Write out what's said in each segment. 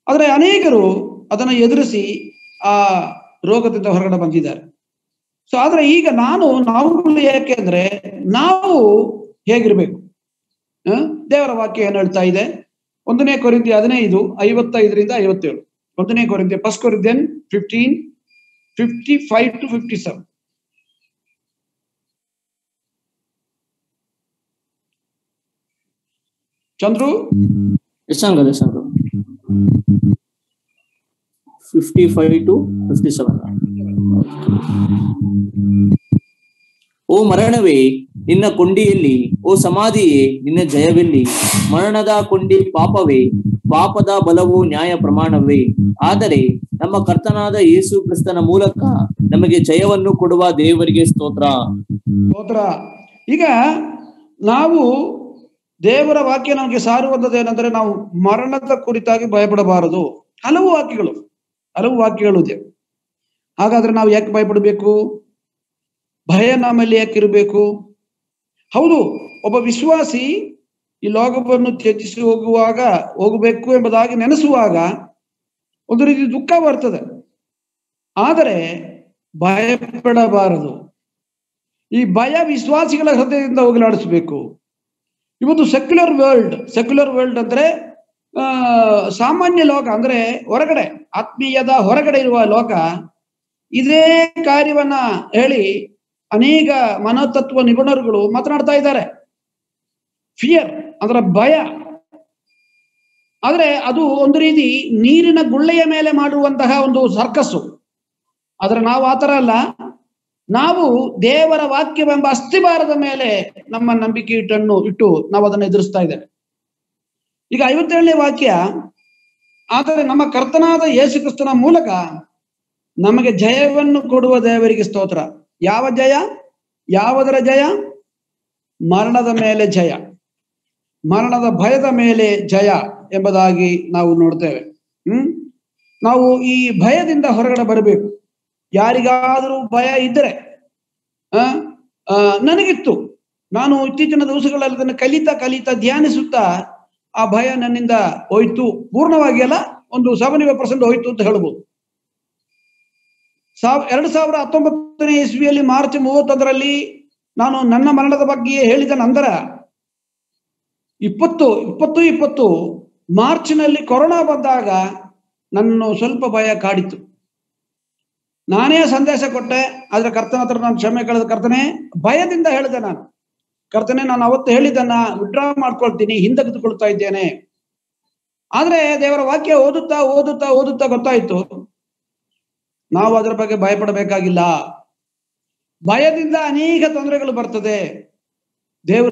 ಆದರೆ ಅನೇಕರು ಅದನ್ನು ಎದುರಿಸಿ ಆ ರೋಗದಿಂದ ಹೊರಗಡೆ ಬಂದಿದ್ದಾರೆ ಸೊ ಆದ್ರೆ ಈಗ ನಾನು ನಾವು ಯಾಕೆ ಅಂದ್ರೆ ನಾವು ಹೇಗಿರ್ಬೇಕು ಆ? ದೇವರ ವಾಕ್ಯ ಏನ್ ಹೇಳ್ತಾ ಇದೆ ಒಂದನೇ ಕೊರಿಂತಿ ಹದಿನೈದು ಐವತ್ತೈದರಿಂದ ಐವತ್ತೇಳು ಒಂದನೇ ಕೊರಿಂತಿ first Corinthian fifteen fifty five to fifty seven ಚಂದ್ರು ಎಷ್ಟಾಂಗ ಎಷ್ಟಾಂಗ fifty five to fifty seven ಓ ಮರಣವೇ ನಿನ್ನ ಕೊಂಡಿಯಲ್ಲಿ ಓ ಸಮಾಧಿಯೇ ನಿನ್ನ ಜಯವೆಲ್ಲಿ ಮರಣದ ಕೊಂಡಿ ಪಾಪವೇ ಪಾಪದ ಬಲವು ನ್ಯಾಯ ಪ್ರಮಾಣವೇ ಆದರೆ ನಮ್ಮ ಕರ್ತನಾದ ಯೇಸು ಕ್ರಿಸ್ತನ ಮೂಲಕ ನಮಗೆ ಜಯವನ್ನು ಕೊಡುವ ದೇವರಿಗೆ ಸ್ತೋತ್ರ ಸ್ತೋತ್ರ ಈಗ ನಾವು ದೇವರ ವಾಕ್ಯ ನಮಗೆ ಸಾರುವಂಥದ್ದು ಏನಂದ್ರೆ ನಾವು ಮರಣದ ಕುರಿತಾಗಿ ಭಯಪಡಬಾರದು ಹಲವು ವಾಕ್ಯಗಳು ಹಲವು ವಾಕ್ಯಗಳು ಇದೆ ಹಾಗಾದ್ರೆ ನಾವು ಯಾಕೆ ಭಯಪಡಬೇಕು ಭಯ ನಮ್ಮಲ್ಲಿ ಯಾಕಿರಬೇಕು ಹೌದು ಒಬ್ಬ ವಿಶ್ವಾಸಿ ಈ ಲೋಕವನ್ನು ತ್ಯಜಿಸಿ ಹೋಗುವಾಗ ಹೋಗಬೇಕು ಎಂಬುದಾಗಿ ನೆನೆಸುವಾಗ ಒಂದು ರೀತಿ ದುಃಖ ಬರ್ತದೆ ಆದರೆ ಭಯಪಡಬಾರದು ಈ ಭಯ ವಿಶ್ವಾಸಿಗಳ ಹೃದಯದಿಂದ ಹೋಗಲಾಡಿಸಬೇಕು ಇವತ್ತು ಸೆಕ್ಯುಲರ್ ವರ್ಲ್ಡ್ ಸೆಕ್ಯುಲರ್ ವರ್ಲ್ಡ್ ಅಂದ್ರೆ ಆ, ಸಾಮಾನ್ಯ ಲೋಕ ಅಂದ್ರೆ ಹೊರಗಡೆ ಆತ್ಮೀಯದ ಹೊರಗಡೆ ಇರುವ ಲೋಕ ಇದೇ ಕಾರ್ಯವನ್ನ ಹೇಳಿ ಅನೇಕ ಮನೋತತ್ವ ನಿಪುಣರುಗಳು ಮಾತನಾಡ್ತಾ ಇದ್ದಾರೆ ಫಿಯರ್ ಅಂದ್ರೆ ಭಯ ಆದ್ರೆ ಅದು ಒಂದು ರೀತಿ ನೀರಿನ ಗುಳ್ಳೆಯ ಮೇಲೆ ಮಾಡುವಂತಹ ಒಂದು ಸರ್ಕಸ್ಸು ಆದ್ರೆ ನಾವು ಆತರ ಅಲ್ಲ ನಾವು ದೇವರ ವಾಕ್ಯವೆಂಬ ಅಸ್ಥಿಭಾರದ ಮೇಲೆ ನಮ್ಮ ನಂಬಿಕೆ ಇಟ್ಟನ್ನು ಇಟ್ಟು ನಾವು ಅದನ್ನು ಎದುರಿಸ್ತಾ ಇದ್ದೇವೆ ಈಗ ಐವತ್ತೇಳನೇ ವಾಕ್ಯ ಆದರೆ ನಮ್ಮ ಕರ್ತನಾದ ಯೇಸು ಕ್ರಿಸ್ತನ ಮೂಲಕ ನಮಗೆ ಜಯವನ್ನು ಕೊಡುವ ದೇವರಿಗೆ ಸ್ತೋತ್ರ ಯಾವ ಜಯ ಯಾವುದರ ಜಯ ಮರಣದ ಮೇಲೆ ಜಯ ಮರಣದ ಭಯದ ಮೇಲೆ ಜಯ ಎಂಬುದಾಗಿ ನಾವು ನೋಡ್ತೇವೆ ಹ್ಮ್ ನಾವು ಈ ಭಯದಿಂದ ಹೊರಗಡೆ ಬರಬೇಕು ಯಾರಿಗಾದರೂ ಭಯ ಇದ್ದರೆ ಆ, ಆ, ನನಗಿತ್ತು ನಾನು ಇತ್ತೀಚಿನ ದಿವಸಗಳಲ್ಲಿ ಅದನ್ನು ಕಲಿತಾ ಕಲಿತಾ ಧ್ಯಾನಿಸುತ್ತಾ ಆ ಭಯ ನನ್ನಿಂದ ಹೋಯ್ತು ಪೂರ್ಣವಾಗಿ ಅಲ್ಲ ಒಂದು ಸೆವೆಂಟಿ ಫೈವ್ ಪರ್ಸೆಂಟ್ ಹೋಯ್ತು ಅಂತ ಹೇಳ್ಬೋದು ಸಾವ್ ಎರಡು ಸಾವಿರ ಹತ್ತೊಂಬತ್ತನೇ ಇಸ್ವಿಯಲ್ಲಿ ಮಾರ್ಚ್ ಮೂವತ್ತೊಂದರಲ್ಲಿ ನಾನು ನನ್ನ ಮರಣದ ಬಗ್ಗೆ ಹೇಳಿದ ನಂತರ ಇಪ್ಪತ್ತು ಇಪ್ಪತ್ತು ಇಪ್ಪತ್ತು ಮಾರ್ಚ್ನಲ್ಲಿ ಕೊರೋನಾ ಬಂದಾಗ ನನ್ನನ್ನು ಸ್ವಲ್ಪ ಭಯ ಕಾಡಿತು ನಾನೇ ಸಂದೇಶ ಕೊಟ್ಟೆ ಆದ್ರೆ ಕರ್ತನ ಹತ್ರ ನಾನು ಕ್ಷಮೆ ಕಳೆದ ಕರ್ತನೆ ಭಯದಿಂದ ಹೇಳಿದೆ ನಾನು ಕರ್ತನೆ ನಾನು ಅವತ್ತು ಹೇಳಿದ್ದನ್ನ ವಿಡ್ರಾ ಮಾಡ್ಕೊಳ್ತೀನಿ ಹಿಂದೆಗೆದುಕೊಳ್ತಾ ಇದ್ದೇನೆ ಆದ್ರೆ ದೇವರ ವಾಕ್ಯ ಓದುತ್ತಾ ಓದುತ್ತಾ ಓದುತ್ತಾ ಗೊತ್ತಾಯ್ತು ನಾವು ಅದರ ಬಗ್ಗೆ ಭಯಪಡಬೇಕಾಗಿಲ್ಲ ಭಯದಿಂದ ಅನೇಕ ತೊಂದರೆಗಳು ಬರ್ತದೆ ದೇವರು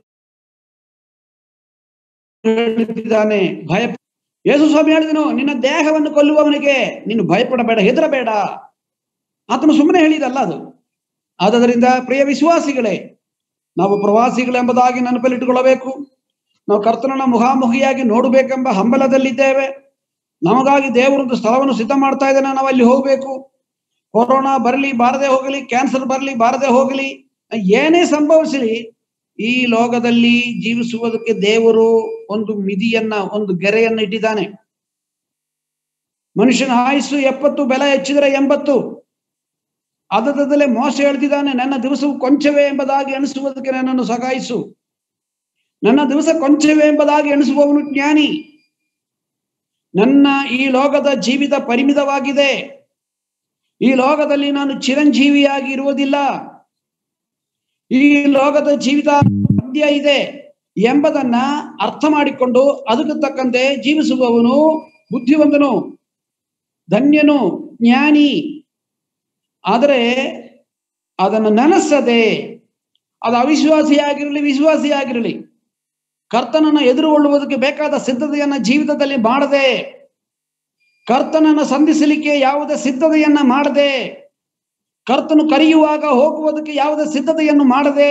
ಹೇಳಿದ್ದಾನೆ ಭಯ ಯೇಸು ಸ್ವಾಮಿ ಹೇಳಿದನು ನಿನ್ನ ದೇಹವನ್ನು ಕೊಲ್ಲುವವನಿಗೆ ನೀನು ಭಯಪಡಬೇಡ ಹೆದರಬೇಡ ಆತನು ಸುಮ್ಮನೆ ಹೇಳಿದಲ್ಲ ಅದು ಆದದರಿಂದ ಪ್ರಿಯ ವಿಶ್ವಾಸಿಗಳೇ ನಾವು ಪ್ರವಾಸಿಗಳೆಂಬುದಾಗಿ ನೆನಪಲ್ಲಿಟ್ಟುಕೊಳ್ಳಬೇಕು ನಾವು ಕರ್ತನನ್ನ ಮುಖಾಮುಖಿಯಾಗಿ ನೋಡಬೇಕೆಂಬ ಹಂಬಲದಲ್ಲಿದ್ದೇವೆ ನಮಗಾಗಿ ದೇವರೊಂದು ಸ್ಥಳವನ್ನು ಸಿದ್ಧ ಮಾಡ್ತಾ ಇದ್ದಾನೆ ನಾವು ಅಲ್ಲಿ ಹೋಗ್ಬೇಕು ಕೊರೋನಾ ಬರಲಿ ಬಾರದೆ ಹೋಗಲಿ ಕ್ಯಾನ್ಸರ್ ಬರಲಿ ಬಾರದೆ ಹೋಗಲಿ ಏನೇ ಸಂಭವಿಸಲಿ ಈ ಲೋಕದಲ್ಲಿ ಜೀವಿಸುವುದಕ್ಕೆ ದೇವರು ಒಂದು ಮಿದಿಯನ್ನ ಒಂದು ಗೆರೆಯನ್ನ ಇಟ್ಟಿದ್ದಾನೆ ಮನುಷ್ಯನ ಆಯುಸ್ಸು ಎಪ್ಪತ್ತು ಬೆಲೆ ಹೆಚ್ಚಿದರೆ ಎಂಬತ್ತು ಅದದಲ್ಲೇ ಮೋಸ ಹೇಳ್ತಿದ್ದಾನೆ ನನ್ನ ದಿವಸವು ಕೊಂಚವೇ ಎಂಬುದಾಗಿ ಎಣಿಸುವುದಕ್ಕೆ ನನ್ನನ್ನು ಸಗಾಯಿಸು ನನ್ನ ದಿವಸ ಕೊಂಚವೇ ಎಂಬುದಾಗಿ ಎಣಿಸುವವನು ಜ್ಞಾನಿ ನನ್ನ ಈ ಲೋಕದ ಜೀವಿತ ಪರಿಮಿತವಾಗಿದೆ ಈ ಲೋಕದಲ್ಲಿ ನಾನು ಚಿರಂಜೀವಿಯಾಗಿ ಇರುವುದಿಲ್ಲ ಈ ಲೋಕದ ಜೀವಿತ ಮಧ್ಯ ಇದೆ ಎಂಬುದನ್ನ ಅರ್ಥ ಮಾಡಿಕೊಂಡು ಅದಕ್ಕೆ ತಕ್ಕಂತೆ ಜೀವಿಸುವವನು ಬುದ್ಧಿವಂತನು ಧನ್ಯನು ಜ್ಞಾನಿ ಆದರೆ ಅದನ್ನು ನೆನೆಸದೆ ಅದು ಅವಿಶ್ವಾಸಿಯಾಗಿರಲಿ ವಿಶ್ವಾಸಿಯಾಗಿರಲಿ ಕರ್ತನನ್ನು ಎದುರುಗೊಳ್ಳುವುದಕ್ಕೆ ಬೇಕಾದ ಸಿದ್ಧತೆಯನ್ನ ಜೀವಿತದಲ್ಲಿ ಮಾಡದೆ ಕರ್ತನನ್ನು ಸಂಧಿಸಲಿಕ್ಕೆ ಯಾವುದೇ ಸಿದ್ಧತೆಯನ್ನ ಮಾಡದೆ ಕರ್ತನು ಕರೆಯುವಾಗ ಹೋಗುವುದಕ್ಕೆ ಯಾವುದೇ ಸಿದ್ಧತೆಯನ್ನು ಮಾಡದೆ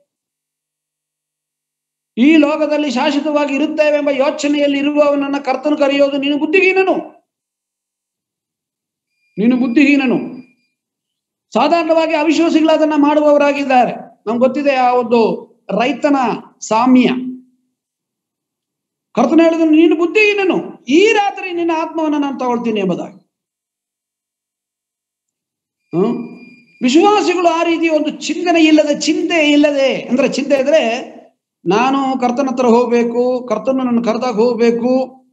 ಈ ಲೋಕದಲ್ಲಿ ಶಾಶ್ವತವಾಗಿ ಇರುತ್ತೇವೆಂಬ ಯೋಚನೆಯಲ್ಲಿ ಇರುವವನನ್ನ ಕರ್ತನು ಕರೆಯೋದು ನೀನು ಬುದ್ಧಿಹೀನನು ನೀನು ಬುದ್ಧಿಹೀನನು ಸಾಧಾರಣವಾಗಿ ಅವಿಶ್ವಾಸಿಗಳು ಅದನ್ನ ಮಾಡುವವರಾಗಿದ್ದಾರೆ ನಮ್ಗೆ ಗೊತ್ತಿದೆ ಆ ಒಂದು ರೈತನ ಸಾಮ್ಯ ಕರ್ತನ ಹೇಳಿದ್ರು ನೀನು ಬುದ್ಧಿಹೀನನು ಈ ರಾತ್ರಿ ನಿನ್ನ ಆತ್ಮವನ್ನು ನಾನು ತಗೊಳ್ತೀನಿ ಎಂಬುದಾಗಿ ಹ್ಮ್ ವಿಶ್ವಾಸಿಗಳು ಆ ರೀತಿ ಒಂದು ಚಿಂತನೆ ಇಲ್ಲದೆ ಚಿಂತೆ ಇಲ್ಲದೆ ಅಂದ್ರೆ ಚಿಂತೆ ಇದ್ರೆ ನಾನು ಕರ್ತನ ಹತ್ರ ಹೋಗ್ಬೇಕು ಕರ್ತನು ನನ್ನ ಕರೆದಾಗ ಹೋಗ್ಬೇಕು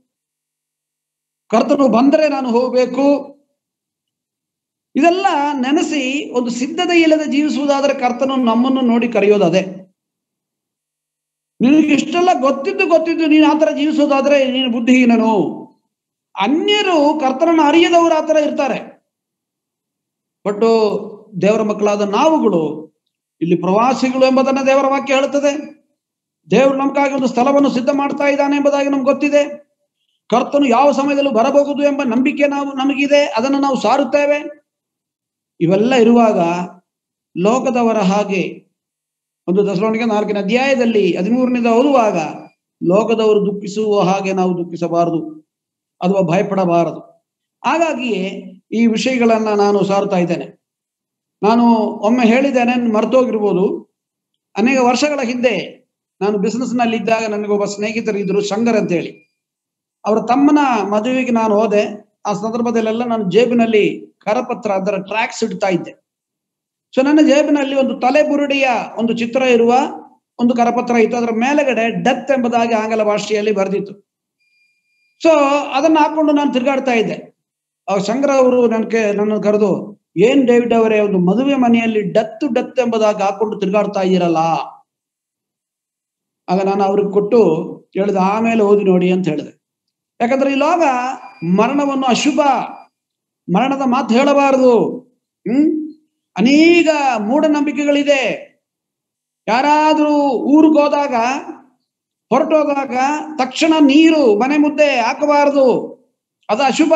ಕರ್ತನು ಬಂದರೆ ನಾನು ಹೋಗ್ಬೇಕು ಇದೆಲ್ಲ ನೆನೆಸಿ ಒಂದು ಸಿದ್ಧತೆ ಇಲ್ಲದೆ ಜೀವಿಸುವುದಾದ್ರೆ ಕರ್ತನು ನಮ್ಮನ್ನು ನೋಡಿ ಕರೆಯೋದು ಅದೇ ನಿನಗೆ ಇಷ್ಟೆಲ್ಲ ಗೊತ್ತಿದ್ದು ಗೊತ್ತಿದ್ದು ನೀನು ಆತರ ಜೀವಿಸೋದಾದ್ರೆ ನೀನು ಬುದ್ಧಿಹೀನನು ಅನ್ಯರು ಕರ್ತನನ್ನು ಅರಿಯದವರು ಆತರ ಇರ್ತಾರೆ ಬಟ್ ದೇವರ ಮಕ್ಕಳಾದ ನಾವುಗಳು ಇಲ್ಲಿ ಪ್ರವಾಸಿಗಳು ಎಂಬುದನ್ನ ದೇವರ ವಾಕ್ಯ ಹೇಳುತ್ತದೆ ದೇವರು ನಮಗಾಗಿ ಒಂದು ಸ್ಥಳವನ್ನು ಸಿದ್ಧ ಮಾಡ್ತಾ ಇದ್ದಾನೆ ಎಂಬುದಾಗಿ ನಮ್ಗೆ ಗೊತ್ತಿದೆ ಕರ್ತನು ಯಾವ ಸಮಯದಲ್ಲೂ ಬರಬಹುದು ಎಂಬ ನಂಬಿಕೆ ನಾವು ನಮಗಿದೆ ಅದನ್ನು ನಾವು ಸಾರುತ್ತೇವೆ ಇವೆಲ್ಲ ಇರುವಾಗ ಲೋಕದವರ ಹಾಗೆ ಒಂದು ದಸರೋಣಿಗೆ ನಾಲ್ಕಿನ ಅಧ್ಯಾಯದಲ್ಲಿ ಹದಿಮೂರನೇದ ಓದುವಾಗ ಲೋಕದವರು ದುಃಖಿಸುವ ಹಾಗೆ ನಾವು ದುಃಖಿಸಬಾರದು ಅಥವಾ ಭಯಪಡಬಾರದು ಹಾಗಾಗಿಯೇ ಈ ವಿಷಯಗಳನ್ನ ನಾನು ಸಾರ್ತಾ ಇದ್ದೇನೆ ನಾನು ಒಮ್ಮೆ ಹೇಳಿದ್ದೇನೆ ಮರ್ತೋಗಿರ್ಬೋದು ಅನೇಕ ವರ್ಷಗಳ ಹಿಂದೆ ನಾನು ಬಿಸಿನೆಸ್ ನಲ್ಲಿ ಇದ್ದಾಗ ನನಗೊಬ್ಬ ಸ್ನೇಹಿತರು ಇದ್ರು ಶಂಕರ್ ಅಂತ ಹೇಳಿ ಅವರ ತಮ್ಮನ ಮದುವೆಗೆ ನಾನು ಹೋದೆ ಆ ಸಂದರ್ಭದಲ್ಲೆಲ್ಲ ನಾನು ಜೇಬಿನಲ್ಲಿ ಕರಪತ್ರ ಅದರ ಟ್ರ್ಯಾಕ್ಸ್ ಇಡ್ತಾ ಇದ್ದೆ ಸೊ ನನ್ನ ಜೇಬಿನಲ್ಲಿ ಒಂದು ತಲೆಬುರುಡಿಯ ಒಂದು ಚಿತ್ರ ಇರುವ ಒಂದು ಕರಪತ್ರ ಇತ್ತು ಅದರ ಮೇಲೆಗಡೆ ಡೆತ್ ಎಂಬುದಾಗಿ ಆಂಗ್ಲ ಭಾಷೆಯಲ್ಲಿ ಬರೆದಿತ್ತು ಸೊ ಅದನ್ನ ಹಾಕೊಂಡು ನಾನು ತಿರುಗಾಡ್ತಾ ಇದ್ದೆ ಆ ಶಂಕರ ಅವರು ನನಗೆ ನನ್ನ ಕರೆದು ಏನ್ ಡೇವಿಡ್ ಅವರೇ ಒಂದು ಮದುವೆ ಮನೆಯಲ್ಲಿ ಡೆತ್ ಡೆತ್ ಎಂಬುದಾಗಿ ಹಾಕೊಂಡು ತಿರುಗಾಡ್ತಾ ಇದ್ದೀರಲ್ಲ ಆಗ ನಾನು ಅವ್ರಿಗೆ ಕೊಟ್ಟು ಹೇಳಿದೆ ಆಮೇಲೆ ಓದಿ ನೋಡಿ ಅಂತ ಹೇಳಿದೆ ಯಾಕಂದ್ರೆ ಈ ಲೋಕ ಮರಣವನ್ನು ಅಶುಭ ಮರಣದ ಮಾತು ಹೇಳಬಾರದು ಹ್ಮ್ ಅನೇಕ ಮೂಢನಂಬಿಕೆಗಳಿದೆ ಯಾರಾದ್ರೂ ಊರಿಗೆ ಹೋದಾಗ ಹೊರಟೋದಾಗ ತಕ್ಷಣ ನೀರು ಮನೆ ಮುದ್ದೆ ಹಾಕಬಾರದು ಅದು ಅಶುಭ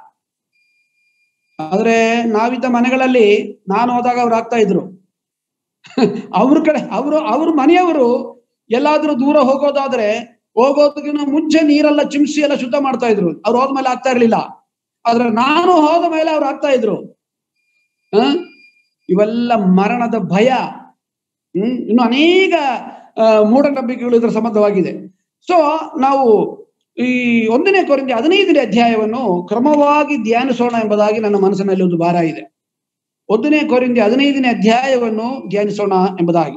ಆದ್ರೆ ನಾವಿದ್ದ ಮನೆಗಳಲ್ಲಿ ನಾನು ಹೋದಾಗ ಅವ್ರು ಆಗ್ತಾ ಇದ್ರು ಅವ್ರ ಕಡೆ ಅವರು ಅವ್ರ ಮನೆಯವರು ಎಲ್ಲಾದ್ರೂ ದೂರ ಹೋಗೋದಾದ್ರೆ ಹೋಗೋದಕ್ಕಿಂತ ಮುಂಚೆ ನೀರೆಲ್ಲ ಚಿಮ್ಸಿ ಎಲ್ಲ ಶುದ್ಧ ಮಾಡ್ತಾ ಇದ್ರು ಅವ್ರು ಹೋದ್ಮೇಲೆ ಆಗ್ತಾ ಇರ್ಲಿಲ್ಲ ಆದ್ರೆ ನಾನು ಹೋದ ಮೇಲೆ ಅವ್ರು ಆಗ್ತಾ ಇದ್ರು ಹ ಇವೆಲ್ಲ ಮರಣದ ಭಯ ಹ್ಮ್ ಇನ್ನು ಅನೇಕ ಆ, ಮೂಢನಂಬಿಕೆಗಳು ಇದರ ಸಂಬಂಧವಾಗಿದೆ ಸೊ ನಾವು ಈ ಒಂದನೇ ಕೊರಿಂದ ಹದಿನೈದನೇ ಅಧ್ಯಾಯವನ್ನು ಕ್ರಮವಾಗಿ ಧ್ಯಾನಿಸೋಣ ಎಂಬುದಾಗಿ ನನ್ನ ಮನಸ್ಸಿನಲ್ಲಿ ಒಂದು ಭಾರ ಇದೆ ಒಂದನೇ ಕೊರಿಂದ ಹದಿನೈದನೇ ಅಧ್ಯಾಯವನ್ನು ಧ್ಯಾನಿಸೋಣ ಎಂಬುದಾಗಿ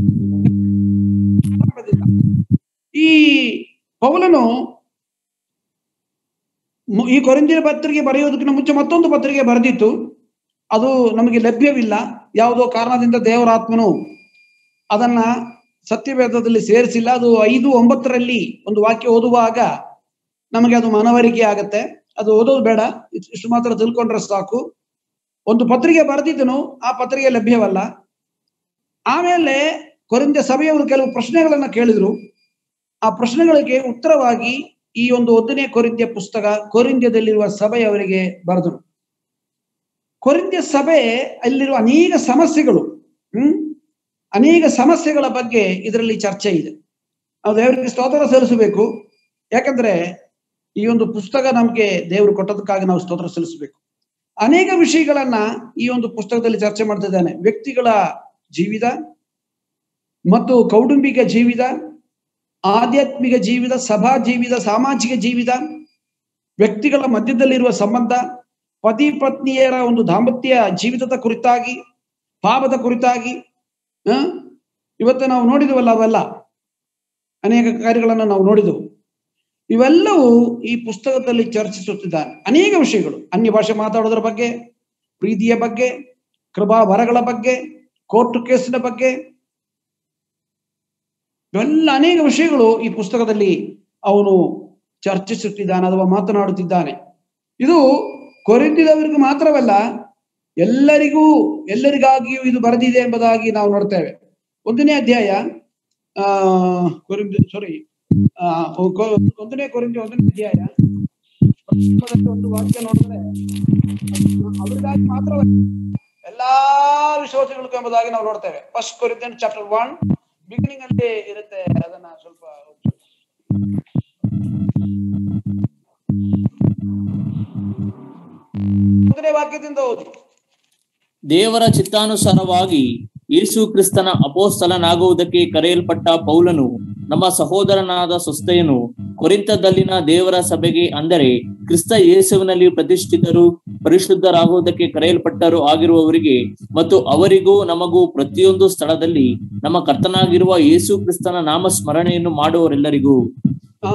ಈ ಪೌಲನು ಮು- ಈ ಕೊರಿಂದಿಯ ಪತ್ರಿಕೆ ಬರೆಯೋದಕ್ಕಿಂತ ಮುಂಚೆ ಮತ್ತೊಂದು ಪತ್ರಿಕೆ ಬರೆದಿತ್ತು ಅದು ನಮಗೆ ಲಭ್ಯವಿಲ್ಲ ಯಾವುದೋ ಕಾರಣದಿಂದ ದೇವರಾತ್ಮನು ಅದನ್ನ ಸತ್ಯವೇದದಲ್ಲಿ ಸೇರಿಸಿಲ್ಲ ಅದು ಐದು ಒಂಬತ್ತರಲ್ಲಿ ಒಂದು ವಾಕ್ಯ ಓದುವಾಗ ನಮಗೆ ಅದು ಮನವರಿಕೆ ಆಗತ್ತೆ ಅದು ಓದೋದು ಬೇಡ ಇಷ್ಟು ಇಷ್ಟು ಮಾತ್ರ ತಿಳ್ಕೊಂಡ್ರೆ ಸಾಕು ಒಂದು ಪತ್ರಿಕೆ ಬರೆದಿದ್ದನು ಆ ಪತ್ರಿಕೆ ಲಭ್ಯವಲ್ಲ ಆಮೇಲೆ ಕೊರಿಂದ ಸಭೆಯವರು ಕೆಲವು ಪ್ರಶ್ನೆಗಳನ್ನ ಕೇಳಿದ್ರು ಆ ಪ್ರಶ್ನೆಗಳಿಗೆ ಉತ್ತರವಾಗಿ ಈ ಒಂದು ಒಂದನೇ ಕೊರಿಂದ್ಯ ಪುಸ್ತಕ ಕೊರಿಂದ್ಯದಲ್ಲಿರುವ ಸಭೆಯವರಿಗೆ ಬರೆದರು ಕೊರಿಂದ್ಯ ಸಭೆ ಅಲ್ಲಿರುವ ಅನೇಕ ಸಮಸ್ಯೆಗಳು ಹ್ಮ್ ಅನೇಕ ಸಮಸ್ಯೆಗಳ ಬಗ್ಗೆ ಇದರಲ್ಲಿ ಚರ್ಚೆ ಇದೆ ನಾವು ದೇವರಿಗೆ ಸ್ತೋತ್ರ ಸಲ್ಲಿಸಬೇಕು ಯಾಕಂದ್ರೆ ಈ ಒಂದು ಪುಸ್ತಕ ನಮಗೆ ದೇವರು ಕೊಟ್ಟದಕ್ಕಾಗಿ ನಾವು ಸ್ತೋತ್ರ ಸಲ್ಲಿಸಬೇಕು ಅನೇಕ ವಿಷಯಗಳನ್ನ ಈ ಒಂದು ಪುಸ್ತಕದಲ್ಲಿ ಚರ್ಚೆ ಮಾಡ್ತಿದ್ದಾನೆ ವ್ಯಕ್ತಿಗಳ ಜೀವಿತ ಮತ್ತು ಕೌಟುಂಬಿಕ ಜೀವಿತ ಆಧ್ಯಾತ್ಮಿಕ ಜೀವಿತ ಸಭಾ ಜೀವಿತ ಸಾಮಾಜಿಕ ಜೀವಿತ ವ್ಯಕ್ತಿಗಳ ಮಧ್ಯದಲ್ಲಿರುವ ಸಂಬಂಧ ಪತಿ ಪತ್ನಿಯರ ಒಂದು ದಾಂಪತ್ಯ ಜೀವಿತದ ಕುರಿತಾಗಿ ಪಾಪದ ಕುರಿತಾಗಿ ಆ ಇವತ್ತು ನಾವು ನೋಡಿದವಲ್ಲ ಅವೆಲ್ಲ ಅನೇಕ ಕಾರ್ಯಗಳನ್ನು ನಾವು ನೋಡಿದೆವು ಇವೆಲ್ಲವೂ ಈ ಪುಸ್ತಕದಲ್ಲಿ ಚರ್ಚಿಸುತ್ತಿದ್ದಾನೆ ಅನೇಕ ವಿಷಯಗಳು ಅನ್ಯ ಭಾಷೆ ಮಾತಾಡೋದ್ರ ಬಗ್ಗೆ ಪ್ರೀತಿಯ ಬಗ್ಗೆ ಕೃಪಾ ವರಗಳ ಬಗ್ಗೆ ಕೋರ್ಟ್ ಕೇಸಿನ ಬಗ್ಗೆ ಇವೆಲ್ಲ ಅನೇಕ ವಿಷಯಗಳು ಈ ಪುಸ್ತಕದಲ್ಲಿ ಅವನು ಚರ್ಚಿಸುತ್ತಿದ್ದಾನೆ ಅಥವಾ ಮಾತನಾಡುತ್ತಿದ್ದಾನೆ ಇದು ಕೊರಿಂದಿದವರಿಗೂ ಮಾತ್ರವಲ್ಲ ಎಲ್ಲರಿಗೂ ಎಲ್ಲರಿಗಾಗಿಯೂ ಇದು ಬರೆದಿದೆ ಎಂಬುದಾಗಿ ನಾವು ನೋಡ್ತೇವೆ ಒಂದನೇ ಅಧ್ಯಾಯ ಆ ಕೊರಿಂದ ಸಾರಿ ಒಂದನೇ ಕೊರಿಂದ ಒಂದನೇ ಅಧ್ಯಾಯ ಪ್ರಾರಂಭದಲ್ಲಿ ಒಂದು ವಾಕ್ಯ ನೋಡಿದ್ರೆ ಅವರಿಗಾಗಿ ಮಾತ್ರವಲ್ಲ ಎಲ್ಲಾ ವಿಶ್ವಾಸಿಗಳಿಗೂ ಎಂಬುದಾಗಿ ನಾವು ನೋಡ್ತೇವೆ first Corinthian chapter one beginning ಅಲ್ಲಿ ಇರುತ್ತೆ ಅದನ್ನ ಸ್ವಲ್ಪ ಒಂದನೇ ವಾಕ್ಯದಿಂದ ಓದಿ ದೇವರ ಚಿತ್ತಾನುಸಾರವಾಗಿ ಯೇಸು ಕ್ರಿಸ್ತನ ಅಪೋಸ್ತಲನಾಗುವುದಕ್ಕೆ ಕರೆಯಲ್ಪಟ್ಟ ಪೌಲನು ನಮ್ಮ ಸಹೋದರನಾದ ಸ್ವಸ್ಥೆಯನು ಕೊರಿಂತದಲ್ಲಿನ ದೇವರ ಸಭೆಗೆ ಅಂದರೆ ಕ್ರಿಸ್ತ ಯೇಸುವಿನಲ್ಲಿ ಪ್ರತಿಷ್ಠಿತರು ಪರಿಶುದ್ಧರಾಗುವುದಕ್ಕೆ ಕರೆಯಲ್ಪಟ್ಟರು ಆಗಿರುವವರಿಗೆ ಮತ್ತು ಅವರಿಗೂ ನಮಗೂ ಪ್ರತಿಯೊಂದು ಸ್ಥಳದಲ್ಲಿ ನಮ್ಮ ಕರ್ತನಾಗಿರುವ ಯೇಸು ಕ್ರಿಸ್ತನ ನಾಮ ಸ್ಮರಣೆಯನ್ನು ಮಾಡುವವರೆಲ್ಲರಿಗೂ ಆ,